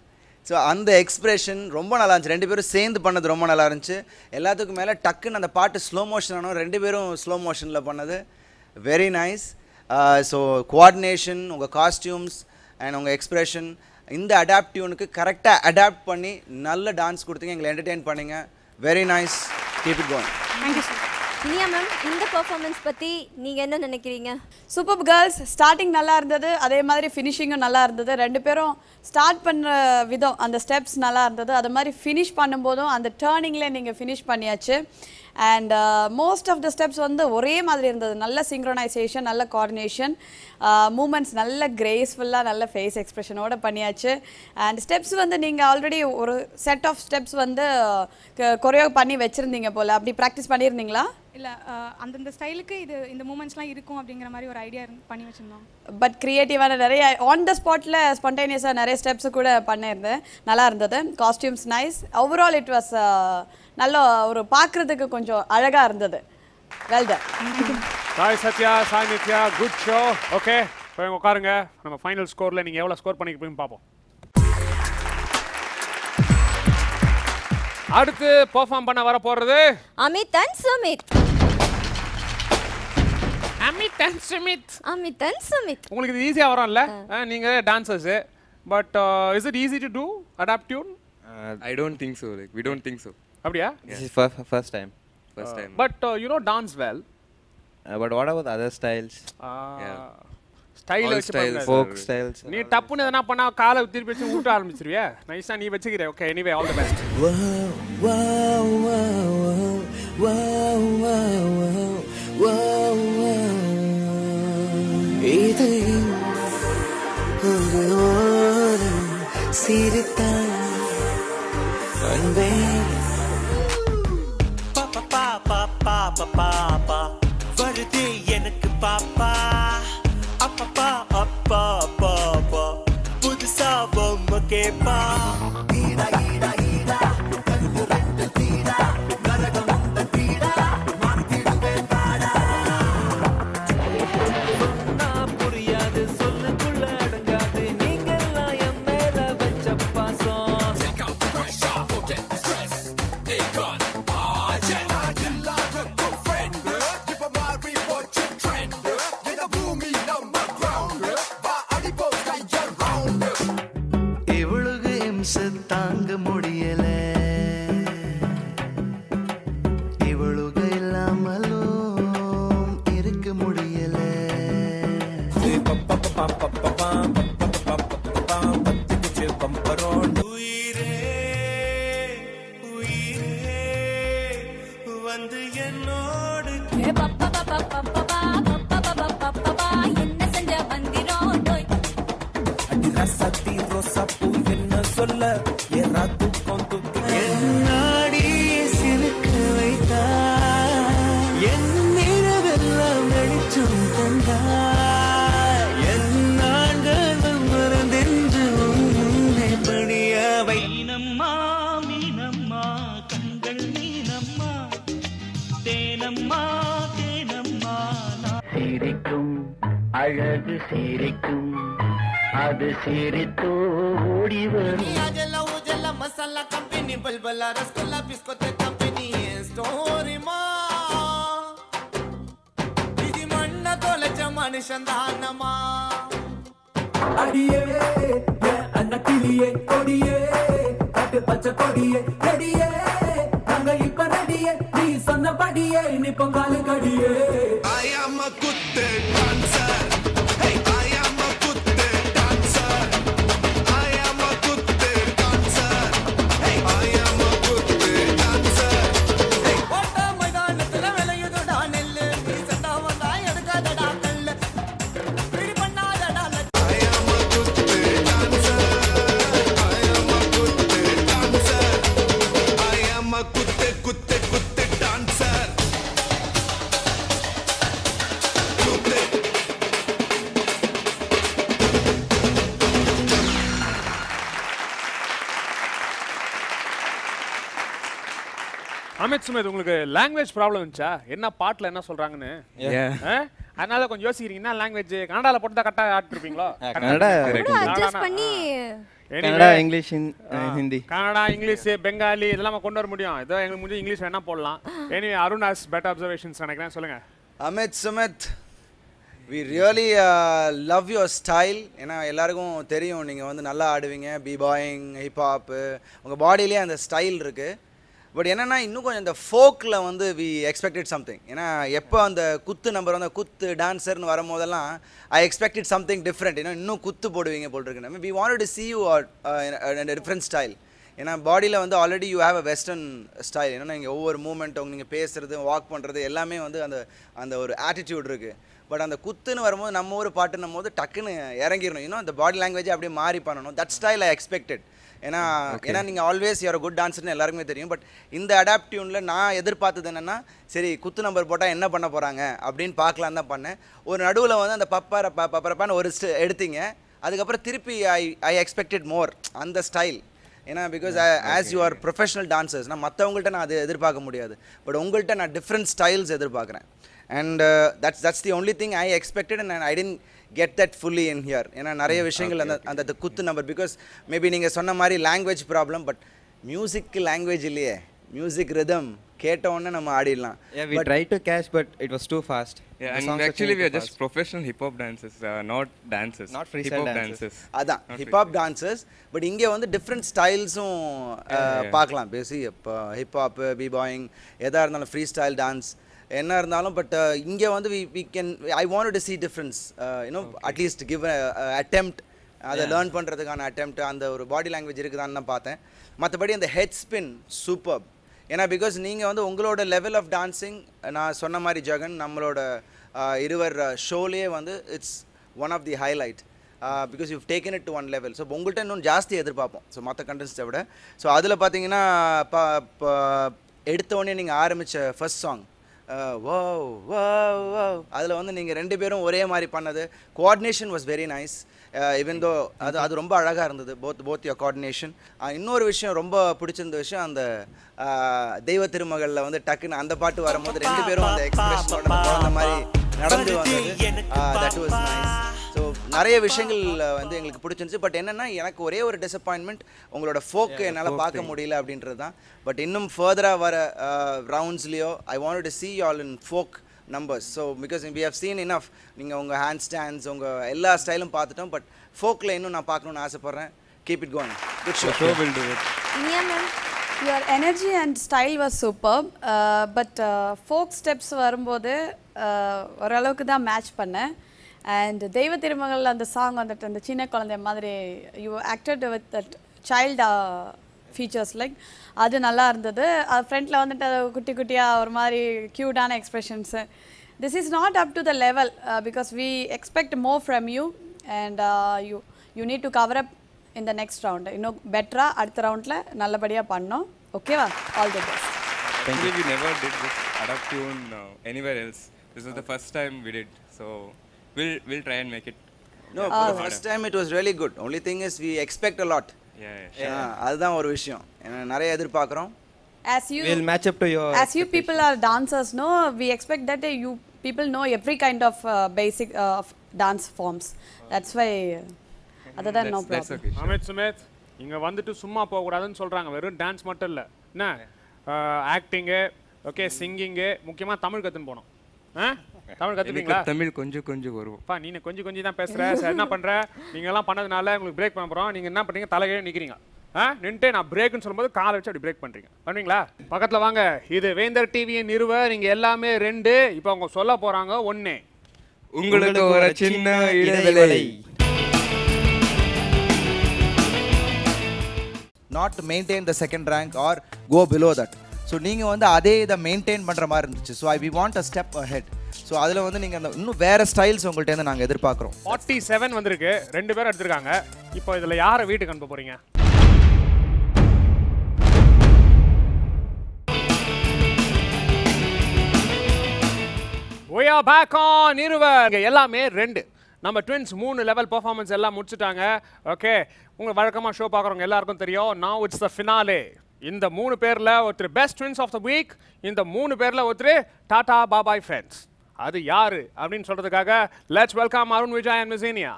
ஸோ அந்த எக்ஸ்பிரஷன் ரொம்ப நல்லா இருந்துச்சு ரெண்டு பேரும் சேர்ந்து பண்ணது ரொம்ப நல்லா இருந்துச்சு எல்லாத்துக்கும் மேலே டக்குன்னு அந்த பாட்டு ஸ்லோ மோஷன் ஆனோம் ரெண்டு பேரும் ஸ்லோ மோஷனில் பண்ணது வெரி நைஸ் ஸோ கோஆர்டினேஷன் உங்கள் காஸ்டியூம்ஸ் அண்ட் உங்கள் எக்ஸ்பிரஷன் இந்த அடாப்டிவ்னுக்கு கரெக்டாக அடாப்ட் பண்ணி நல்ல டான்ஸ் கொடுத்தீங்க எங்களை என்டர்டெயின் பண்ணீங்க very nice keep it going thank you sir Iniya ma'am இந்த பெர்ஃபார்மன்ஸ் பத்தி நீங்க என்ன நினைக்கிறீங்க சூப்பர் கேர்ள்ஸ் ஸ்டார்டிங் நல்லா இருந்தது அதே மாதிரி ஃபினிஷிங்கும் நல்லா இருந்தது ரெண்டு பேரும் ஸ்டார்ட் பண்ணுற விதம் அந்த ஸ்டெப்ஸ் நல்லா இருந்தது அது மாதிரி ஃபினிஷ் பண்ணும்போதும் அந்த டேர்னிங்லேயே நீங்கள் ஃபினிஷ் பண்ணியாச்சு and most of the steps வந்து ஒரே மாதிரி இருந்தது நல்ல சிங்க்ரோனைசேஷன் நல்ல கோஆர்டினேஷன் மூமெண்ட்ஸ் நல்ல கிரேஸ்ஃபுல்லாக நல்ல ஃபேஸ் எக்ஸ்பிரஷனோட பண்ணியாச்சு அண்ட் ஸ்டெப்ஸ் வந்து நீங்கள் ஆல்ரெடி ஒரு செட் ஆஃப் ஸ்டெப்ஸ் வந்து கொரியோ பண்ணி வச்சுருந்தீங்க போல் அப்படி ப்ராக்டிஸ் பண்ணியிருந்தீங்களா இல்ல அஹ், அந்தந்த ஸ்டைலுக்கு இது இந்த மூமெண்ட்ஸ்லாம் இருக்கும் அப்படிங்கிற மாதிரி ஒரு ஐடியா பண்ணி வச்சிருந்தோம் பட் க்ரியேட்டிவான நிறைய ஆன் த ஸ்பாட்டில் ஸ்பான்டேனியஸாக நிறைய ஸ்டெப்ஸ் கூட பண்ணியிருந்தேன் நல்லா இருந்தது costumes nice overall it was நல்ல ஒரு பார்க்குறதுக்கு கொஞ்சம் அழகாக இருந்தது well done Sai Sathya Sai Nithya good show okay போய் உட்காருங்க நம்ம ஃபைனல் ஸ்கோரில் நீங்கள் எவ்வளோ ஸ்கோர் பண்ணிக்கிறீங்க பார்ப்போம் அடுத்து பெர்ஃபார்ம் பண்ண வர போறது Amit and Sumit Amit and Sumit Amit and Sumit உங்களுக்கு இது ஈஸியாக வரும்ல அஹ், நீங்க dancers but is it easy to do அடாப்டியூன் Uh, I don't think so. Like we don't think so. அப்படியா This is first first time. First time. But you know dance well Uh, but what about other styles? Style All வச்சு styles, பண்ணக்கூடாது. folk styles. நீ டப்புன்னு எதனா பண்ணா காலை திருப்பி வச்சு ஊட்ட ஆரம்பிச்சிருவியா நைஸா நீ வச்சுக்கிற okay anyway all the best Wow, wow, wow, wow, wow, இதையும் ஒரு ஓரம் சிரித்தான் அன்பே பாப்பா பாப்பா பாப்பா பாப்பா வருது எனக்கு பாப்பா அப்பப்பா அப்பா அப்பா அப்பா புதுசா பொம்மை கேப்பா ஈடா ஈடா ஈடா கண்ணு ரெண்டு தீடா நரகம் உந்த பீடா மாத்திடுவேன் பாடா சொன்னா புரியாது சொல்லுக்குள்ள அடங்காது நீங்கெல்லாம் என் மேல வச்ச பாசம் இவளுக்கு இம்சை தாங்க முடியல இவளுக்கு இல்லாமலும் இருக்க முடியல வந்து என்னோடு என்ன செஞ்ச வந்திரோம் டோய் ரசத்தி ரோசாப்பூ என்ன சொல்ல ஏறா தூக்கம் தூக்கி என்னாடி சிலுக்க வைத்தா என் நிலவெல்லாம் வெளிச்சம் தந்தா என் நாள்கள் மறந்தென்று உன் முன்னே பணிய வை மீனம்மா மீனம்மா கண்கள் மீனம்மா தேனம்மா தேனம்மா சிரிக்கும் அழகு சிரிக்கும் அது சிரித்தோ ஓடி வரும் Ajela ujela masala company balbala rasgulla biscotte company story ma ఇది మన్న తొలచ మనుషన్ దానమా அடியே என் அண்ணா கிளியே கொடியே காட்டு பச்சை கொடியே ரெடியே நாங்க இப்ப ரெடியே நீ சொன்னபடியே நீ பொங்காலு கடியே I am a good dancer. Hey, I am a good dancer. I am a good dancer. Hey, I am a good dancer. ஓட்ட மைதானத்துல விளையுதுடா நெல்லு நீ சண்டா வந்தா எடுக்காதடா கல்லு பிடி பண்ணாதடா I am a good dancer. I am a good dancer. I am a good, good, good dancer. Amit Sumit உங்களுக்கு language problem இருந்துச்சா என்ன பாட்டுல என்ன சொல்றாங்கன்னு Yeah. ஆ? அதனால கொஞ்சம் யோசிக்கிறீங்க என்ன லாங்குவேஜ் கன்னடால போட்டு தான் கரெக்டா ஆட்டிருப்பீங்களோ கன்னடா கூட அட்ஜஸ்ட் பண்ணி கன்னடா இங்கிலீஷ் ஹிந்- ஹிந்தி கன்னடா இங்கிலீஷ் பெங்காலி இதெல்லாம் நம்ம கொண்டு வர முடியும் ஏதோ எங்களுக்கு முடிஞ்சு இங்கிலீஷ் வேணா போடலாம் anyway Arun has better observations நினைக்கிறேன் சொல்லுங்க Amit Sumit we really love your style ஏன்னா எல்லாருக்கும் தெரியும் நீங்கள் வந்து நல்லா ஆடுவீங்க பி பாயிங் ஹிப்ஹாப்பு உங்கள் பாடியிலே அந்த ஸ்டைல் இருக்குது பட் என்னென்னா இன்னும் கொஞ்சம் இந்த ஃபோக்கில் வந்து வி எக்ஸ்பெக்டட் சம்திங் ஏன்னா எப்போ அந்த குத்து நம்பர் வந்து குத்து டான்ஸர்னு வரும்போதெல்லாம் ஐ எக்ஸ்பெக்டட் சம்திங் டிஃப்ரெண்ட் ஏன்னா இன்னும் குத்து போடுவீங்க போல் இருக்கு we want to see you different style ஏன்னா பாடியில் வந்து already you have a western style ஏன்னா நீங்கள் ஒவ்வொரு மூமெண்ட்டும் நீங்கள் பேசுறது வாக் பண்ணுறது எல்லாமே வந்து அந்த அந்த ஒரு ஆட்டிடியூட் இருக்குது பட் அந்த குத்துன்னு வரும்போது நம்ம ஊர் பாட்டுன்னும் போது டக்குன்னு இறங்கிடணும் இன்னும் அந்த பாடி லாங்குவேஜ் அப்படியே மாறி பண்ணணும் தட் ஸ்டைல் ஐ எக்ஸ்பெக்டட் ஏன்னா ஏன்னா நீங்கள் ஆல்வேஸ் யூஆர் குட் டான்ஸ்னு எல்லாருக்குமே தெரியும் பட் இந்த அடாப்டியூனில் நான் எதிர்பார்த்தது என்னென்னா சரி குத்து நம்பர் போட்டால் என்ன பண்ண போகிறாங்க அப்படின்னு பார்க்கலாம் தான் பண்ணேன் ஒரு நடுவில் வந்து அந்த பப்பர ப பப்பரப்பான்னு ஒரு ஸ்ட- எடுத்தீங்க அதுக்கப்புறம் திருப்பி ஐ ஐ எக்ஸ்பெக்டட் மோர் அந்த ஸ்டைல் ஏன்னா because as you are professional dancers நான் மற்றவங்கள்ட்ட நான் அது எதிர்பார்க்க முடியாது பட் உங்கள்கிட்ட நான் டிஃப்ரெண்ட் ஸ்டைல்ஸ் எதிர்பார்க்குறேன் and that's that's the only thing I expected and I didn't get that fully in here ஏன்னா நிறைய விஷயங்கள் அந்த அந்த அந்த குத்து நம்பர் பிகாஸ் மேபி நீங்கள் சொன்ன மாதிரி லாங்குவேஜ் ப்ராப்ளம் பட் மியூசிக்கு லாங்குவேஜ் இல்லையே மியூசிக் ரிதம் கேட்ட உடனே நம்ம ஆடிடலாம் Yeah, we But- tried to catch, but it was too fast. Yeah, The and songs were actually we too are just fast. professional hip hop dancers, uh, not dancers. Not freestyle hip hop dancers. அதான் Not hip hop dancers but இங்கே வந்து different ஸ்டைல்ஸும் yeah. பார்க்கலாம் பேசி இப்போ hip hop B buying எதாக இருந்தாலும் free style dance என்ன இருந்தாலும் பட் இங்கே வந்து we we can I want to see difference you know at least give attempt அதை Yeah. லேர்ன் பண்ணுறதுக்கான அட்டெம்ப்ட் அந்த ஒரு பாடி லாங்குவேஜ் இருக்குதான்னு தான் பார்த்தேன் மற்றபடி அந்த ஹெட் ஸ்பின் சூப்பர் ஏன்னா பிகாஸ் நீங்கள் வந்து உங்களோட லெவல் ஆஃப் டான்சிங் நான் சொன்ன மாதிரி ஜெகன் நம்மளோட ஆஹ், இருவர் ஷோலேயே வந்து it's one of the highlight because you taken it to one level so உங்கள்கிட்ட இன்னும் ஜாஸ்தி எதிர்பார்ப்போம் ஸோ மற்ற கண்டென்ட்ஸை விட ஸோ அதில் பார்த்தீங்கன்னா ப ப- எடுத்த உடனே நீங்கள் ஆரம்பித்த ஃபர்ஸ்ட் சாங் வோ வோ வோ அதில் வந்து நீங்கள் ரெண்டு பேரும் ஒரே மாதிரி பண்ணது கோஆர்டினேஷன் வாஸ் வெரி நைஸ் இவன் தோ அது அது ரொம்ப அழகாக இருந்தது போத் போத் யோர் கோஆர்டினேஷன் இன்னொரு விஷயம் ரொம்ப பிடிச்சிருந்த விஷயம் அந்த ஆஹ், தெய்வ திருமகளில் வந்து டக்குன்னு அந்த பாட்டு வரும்போது ரெண்டு பேரும் அந்த எக்ஸ்பிரஷனோட அந்த மாதிரி நடந்து வந்தது தட் வாஸ் நைஸ் ஸோ நிறைய விஷயங்கள் அஹ், வந்து எங்களுக்கு பிடிச்சிருந்துச்சு பட் என்னென்னா எனக்கு ஒரே ஒரு டிசப்பாயின்மெண்ட் உங்களோட ஃபோக்கு Yeah, என்னால் folk பார்க்க thing. முடியல அப்படின்றது தான் பட் இன்னும் ஃபர்தராக வர ரவுண்ட்ஸ்லேயோ I want to see y'all in folk numbers so because we have seen enough நீங்கள் உங்கள் ஹேண்ட் ஸ்டாண்ட்ஸ் உங்கள் எல்லா ஸ்டைலும் பார்த்துட்டோம் பட் ஃபோக்கில் இன்னும் நான் பார்க்கணுன்னு ஆசைப்பட்றேன் keep it going good show show will do it. Iniya ma'am Your energy and style was superb, uh, but uh, folk steps வரும்போது uh, ஓரளவுக்கு தான் மேட்ச் பண்ணேன் அண்ட் தெய்வ திருமகள் அந்த சாங் வந்துட்டு அந்த சின்ன குழந்தை மாதிரி you acted with that child features like அது நல்லா இருந்தது அது ஃப்ரண்ட்டில் வந்துட்டு அது குட்டி குட்டியாக ஒரு மாதிரி க்யூட்டான expressions this is not up to the level because we expect more from you and you you need to cover up இந்த நெக்ஸ்ட் ரவுண்டு இன்னும் பெட்டராக அடுத்த ரவுண்டில் நல்லபடியாக பண்ணோம் ஓகேவா all the best Actually, we never did this adapt tune uh, anywhere else. This was the first time we did. So we'll we'll try and make it. No, for the first time it was really good. Only thing is we expect a lot. Yeah, Yeah, அதுதான் ஒரு விஷயம் ஏன்னா நிறைய எதிர்பார்க்குறோம் As you We'll match up to your as you people are dancers, no, we expect that uh, you people know every kind of uh, basic uh, of dance forms. That's why. Uh, other than no problem. Amit Sumit இங்க வந்துட்டு சும்மா போக கூடாதுன்னு சொல்றாங்க வெறும் dance மட்டும் இல்ல என்ன ஆக்டிங்கு ஓகே சிங்கிங்கு முக்கியமா தமிழ் கத்துன்னு போனோம் ஆ? தமிழ் கத்துப்பீங்களா எனக்கு தமிழ் கொஞ்சம் கொஞ்சம் வரும் பா நீ கொஞ்சம் கொஞ்சம் தான் பேசுற சரி என்ன பண்ற நீங்க எல்லாம் பண்ணதுனால உங்களுக்கு பிரேக் பண்ண போறோம் நீங்க என்ன பண்றீங்க தலைகீழ நிக்கிறீங்க ஆ நின்னுட்டு நான் பிரேக்னு சொல்லும்போது காலை வச்சு அப்படி பிரேக் பண்றீங்க பண்ணுவீங்களா பக்கத்துல வாங்க இது வேந்தர் டிவியின் நிறுவ நீங்க எல்லாமே ரெண்டு இப்போ அவங்க சொல்ல போறாங்க ஒண்ணு உங்களுக்கு ஒரு சின்ன இடைவேளை not maintain the second rank or go below that so நீங்கள் வந்து அதே இதை மெயின்டைன் பண்ணுற மாதிரி இருந்துச்சு so I we want a step ahead so அதில் வந்து நீங்கள் அந்த இன்னும் வேறு ஸ்டைல்ஸ் உங்கள்கிட்ட நாங்கள் எதிர்பார்க்குறோம் ஃபார்ட்டி செவன் வந்திருக்கு ரெண்டு பேரும் எடுத்திருக்காங்க இப்போ இதுல யாரை வீட்டுக்கு அனுப்ப போறீங்க We are back on இருவர் இங்க எல்லாமே ரெண்டு நம்ம ட்வின்ஸ் மூணு லெவல் பெர்ஃபார்மன்ஸ் எல்லாம் முடிச்சுட்டாங்க ஓகே உங்க வழக்கமா ஷோ பார்க்குறவங்க எல்லாருக்கும் தெரியும் now இட்ஸ் த ஃபினாலே இந்த மூணு பேர்ல ஒருத்தர் best twins of the week இந்த மூணு பேர்ல ஒருத்தர் டாடா பாபாய் ஃப்ரெண்ட்ஸ் அது யாரு அப்படின்னு சொல்றதுக்காக let's welcome Arun Vijay and மிசேனியா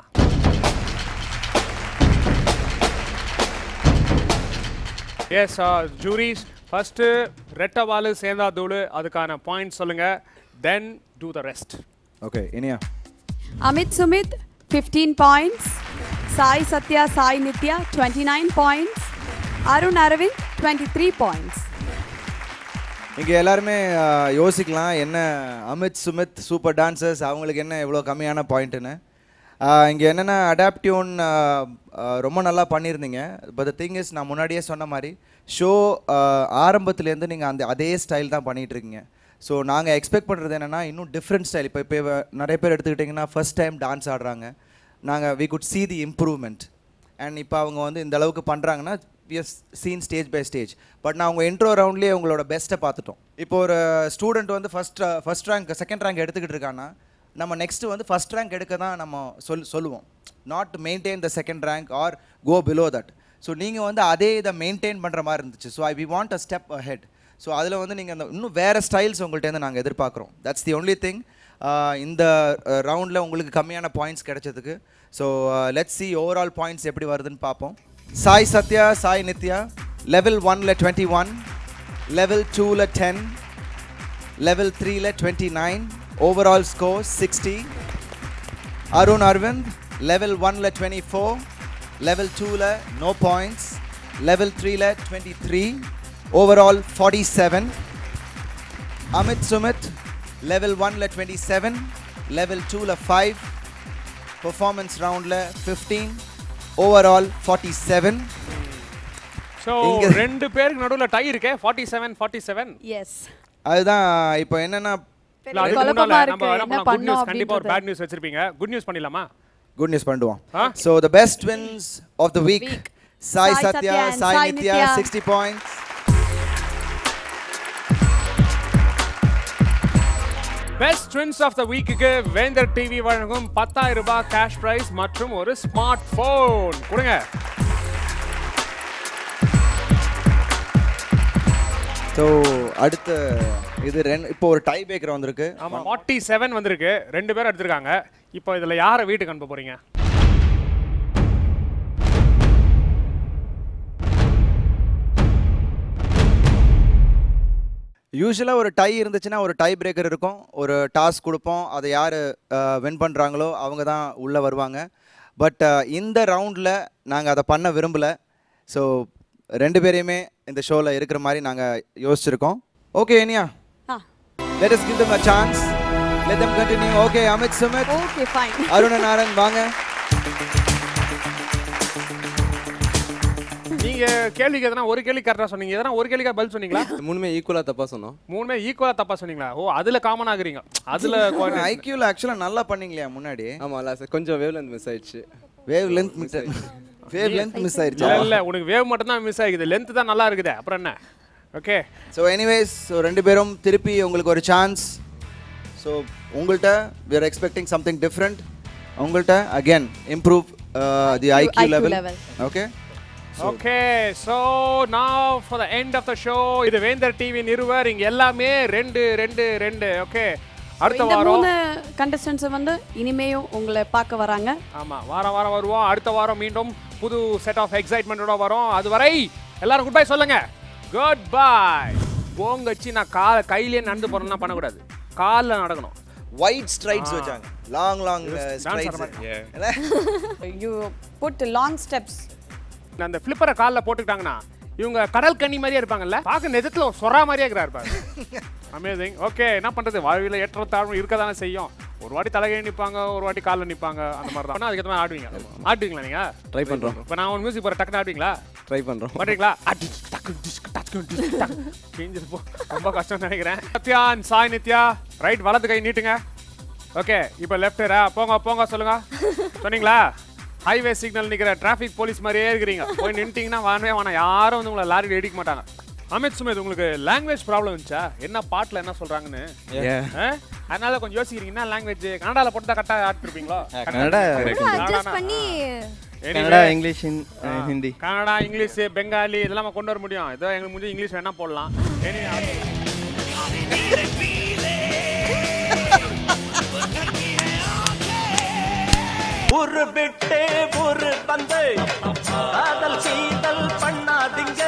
எஸ் ஜூரிஸ் ஃபஸ்ட்டு ரெட்டவாலு சேந்தாதூளு அதுக்கான பாயிண்ட் சொல்லுங்க then to the rest okay Iniya Amit Sumit, 15 points. Sai Satya, Sai Nitya, 29 points. Arun Aravind, 23 points. இங்கே எல்லாருமே ஆஹ், யோசிக்கலாம் என்ன அமித் சுமித் சூப்பர் டான்சர்ஸ் அவங்களுக்கு என்ன இவ்வளோ கம்மியான பாயிண்ட்டுன்னு இங்கே என்னென்னா அடாப்டியூன் ரொம்ப நல்லா பண்ணியிருந்தீங்க பட் திங் இஸ் நான் முன்னாடியே சொன்ன மாதிரி ஷோ ஆரம்பத்துலேருந்து நீங்கள் அந்த அதே ஸ்டைல் தான் பண்ணிகிட்டு இருக்கீங்க ஸோ நாங்கள் எக்ஸ்பெக்ட் பண்ணுறது என்னென்னா இன்னும் டிஃப்ரெண்ட் ஸ்டைல் இப்போ இப்போ நிறைய பேர் எடுத்துக்கிட்டிங்கன்னா ஃபர்ஸ்ட் டைம் டான்ஸ் ஆடுறாங்க நாங்கள் we could see the improvement and இப்போ அவங்க வந்து இந்த அளவுக்கு பண்ணுறாங்கன்னா as seen stage by stage but நான் உங்கள் இன்ட்ரோ ரவுண்ட்லேயே உங்களோட பெஸ்ட்டை பார்த்துட்டோம் இப்போ ஒரு ஸ்டூடெண்ட் வந்து first first rank second rank எடுத்துக்கிட்டு இருக்கான்னா நம்ம நெக்ஸ்ட்டு வந்து ஃபஸ்ட் ரேங்க் எடுக்க தான் நம்ம சொல் சொல்லுவோம் not maintain the second rank or go below that so நீங்கள் வந்து அதே இதை மெயின்டைன் பண்ணுற மாதிரி இருந்துச்சு so I we want a step ahead so அதில் வந்து நீங்கள் அந்த இன்னும் வேறு ஸ்டைல்ஸ் உங்கள்கிட்ட நாங்கள் எதிர்பார்க்குறோம் தட்ஸ் தி ஒன்லி திங் இந்த ரவுண்டில் உங்களுக்கு கம்மியான பாயிண்ட்ஸ் கிடைச்சதுக்கு so let's see overall points எப்படி வருதுன்னு பார்ப்போம் சாய் சத்யா சாய் நித்யா லெவல் ஒனில் டுவெண்ட்டி ஒன் லெவல் டூவில் டென் லெவல் த்ரீல twenty nine overall score sixty Arun Aravind level ஒனில் டுவெண்ட்டி ஃபோர் லெவல் டூவில் நோ பாயிண்ட்ஸ் லெவல் த்ரீல twenty three overall forty seven Amit Sumit level ஒனில் டுவெண்ட்டி செவன் லெவல் டூவில் ஃபைவ் பெர்ஃபார்மன்ஸ் ரவுண்டில் fifteen overall forty seven so இங்க ரெண்டு பேருக்கு நடுவுல டை இருக்கே forty seven forty seven yes அதுதான் இப்போ என்னன்னா இல்ல அதுக்கு குழப்பமா முன்னால இருக்கு, நம்ம என்ன என்ன பண்ணலாம் குட் பண்ணோம் நியூஸ் கண்டிப்பா ஒரு அப்படின்றது. பேட் நியூஸ் வச்சிருப்பீங்க குட் நியூஸ் பண்ணிடலாமா குட் நியூஸ் பண்ணுவோம் ஆ? So the best twins of the week Sai Sai Satya Satya and Sai Sai Nithya Nithya. Sixty points best twins of the வீக்குக்கு வேந்தர் டிவி வழங்கும் பத்தாயிரம் ரூபாய் கேஷ் பிரைஸ் மற்றும் ஒரு ஸ்மார்ட் போன் கொடுங்க ஸோ அடுத்த இது ரெண்டு இப்போ ஒரு டை பேக்கர் வந்திருக்கு ஆமா ஃபார்ட்டி செவன் வந்திருக்கு ரெண்டு பேரும் எடுத்திருக்காங்க இப்போ இதுல யாரை வீட்டுக்கு அனுப்ப போறீங்க யூஸ்வலாக ஒரு டை இருந்துச்சுன்னா ஒரு டை பிரேக்கர் இருக்கும் ஒரு டாஸ்க் கொடுப்போம் அதை யார் வின் பண்ணுறாங்களோ அவங்க தான் உள்ளே வருவாங்க பட் இந்த ரவுண்டில் நாங்கள் அதை பண்ண விரும்பலை ஸோ ரெண்டு பேரையுமே இந்த ஷோவில் இருக்கிற மாதிரி நாங்கள் யோசிச்சிருக்கோம் ஓகே இனியா ஆ. let us give them a chance let them continue okay Amit Sumit okay fine அருணநாரன் வாங்க நீங்க கேள்விக்கு எதனா ஒரு கேள்வி கரெக்டா சொன்னீங்க எதனா ஒரு கேள்விக்கா பதில் சொன்னீங்களா மூணுமே ஈக்குவலாக தப்பாக சொன்னோம் மூணுமே ஈக்குவலா தப்பா சொன்னீங்களா ஓ அதுல காமன் ஆகுறீங்க அதுல ஐக்யூவில் ஆக்சுவலாக நல்லா பண்ணீங்களா முன்னாடி ஆமாம் லாஸ்ட் கொஞ்சம் வேவ் லென்த் மிஸ் ஆயிடுச்சு wavelength miss wavelength miss ஆயிடுச்சு இல்ல இல்ல உனக்கு வேவ் மட்டும் தான் மிஸ் ஆகுது லென்த் தான் நல்லா இருக்குது அப்புறம் என்ன ஓகே ஸோ எனிவேஸ் ஸோ ரெண்டு பேரும் திருப்பி உங்களுக்கு ஒரு சான்ஸ் ஸோ உங்கள்கிட்ட we are expecting something different உங்கள்கிட்ட again improve the IQ IQ level level. Okay okay so now for the end of the show இது வேந்தர் டிவி நிறுவர் இங்க எல்லாமே ரெண்டு ரெண்டு ரெண்டு ஓகே அடுத்த இந்த வாரம் மூணு கண்டஸ்டன்ஸ் வந்து இனிமேயும் உங்களை பார்க்க வராங்க ஆமா வாரம் வாரம் வருவோம் அடுத்த வாரம் மீண்டும் புது செட் ஆஃப் எக்ஸைட்மெண்ட்டோட வரும் அதுவரை எல்லாரும் குட் பை சொல்லுங்க குட் பை போங்கச்சி நான் கால கையிலேயே நடந்து போறேன்னா பண்ணக்கூடாது காலில் நடக்கணும் ஒயிட் ஸ்ட்ரைட்ஸ் ஆ. வச்சாங்க லாங் லாங் Dance ஆடுற மாதிரி. Strides you put long steps அந்த ஃப்ளிப்பரை காலில் போட்டுக்கிட்டாங்கன்னா இவங்க கடல் கன்னி மாதிரியே இருப்பாங்கல்ல பார்க்க நிஜத்தில் ஒரு சொரா மாதிரியே இருக்கிறா இருப்பாங்க அமேசிங் ஓகே என்ன பண்ணுறது வாழ்வில் ஏற்ற தாழ்வு இருக்க தானே செய்யும் ஒரு வாட்டி தலைகை நிற்பாங்க ஒரு வாட்டி காலில் நிற்பாங்க அந்த மாதிரி தான் அதுக்கு மாதிரி ஆடுவீங்க ஆடுவீங்களா நீங்கள் ட்ரை பண்ணுறோம் இப்போ நான் ஒரு மியூசிக் போகிற டக்குன்னு ஆடுவீங்களா ட்ரை பண்ணுறோம் பண்ணுறீங்களா அடி டக்கு டிஸ்க் டக்கு டிஸ்க் டக்கு கிழிஞ்சது போ ரொம்ப கஷ்டம் நினைக்கிறேன் சத்யான் சாய் நித்யா ரைட் வலது கை நீட்டுங்க ஓகே இப்போ லெஃப்டரா போங்க போங்க சொல்லுங்க சொன்னீங்களா ஹைவே சிக்னல் நிற்கிற டிராஃபிக் போலீஸ் மாதிரியே இருக்கிறீங்க போய் நின்ட்டீங்கன்னா வானவே வேணாம் யாரும் வந்து உங்களை லாரியில் இடிக்க மாட்டாங்க அமித் சுமித் உங்களுக்கு லாங்குவேஜ் ப்ராப்ளம் இருந்துச்சா என்ன பாட்டில் என்ன சொல்கிறாங்கன்னு Yeah. அதனால கொஞ்சம் யோசிக்கிறீங்க என்ன லாங்குவேஜ் கன்னடாவில் போட்டு தான் கரெக்டாக ஆட்டிருப்பீங்களா கன்னடா அட்ஜஸ்ட் பண்ணி கன்னடா இங்கிலீஷ் ஹிந்தி கன்னடா இங்கிலீஷ் பெங்காலி இதெல்லாம் நம்ம கொண்டு வர முடியும் ஏதோ எங்களுக்கு முடிஞ்சு இங்கிலீஷ் வேணா போடலாம் Any other- ஒரு விட்டு ஒரு பந்து காதல் சீதல் பண்ணாதீங்க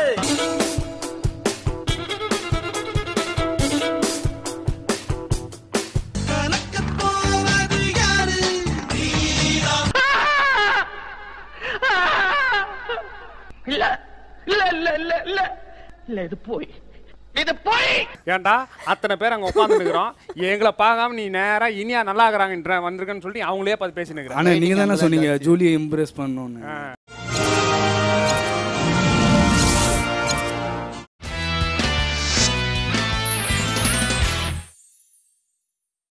இல்ல இல்ல இல்ல இல்ல இல்ல இல்ல இது போய் இது போய் ஏன்டா அத்தனை பேர் அங்க உட்காந்துருக்கிறோம் எங்களை பார்க்காம நீ நேரா இனியா நல்லா இருக்கிறாங்கன்ற வந்திருக்கன்னு சொல்லி அவங்களே பார்த்து பேசினுக்கிறேன் ஆனா நீங்க தானே சொன்னீங்க ஜூலியை இம்ப்ரெஸ் பண்ணணும்னு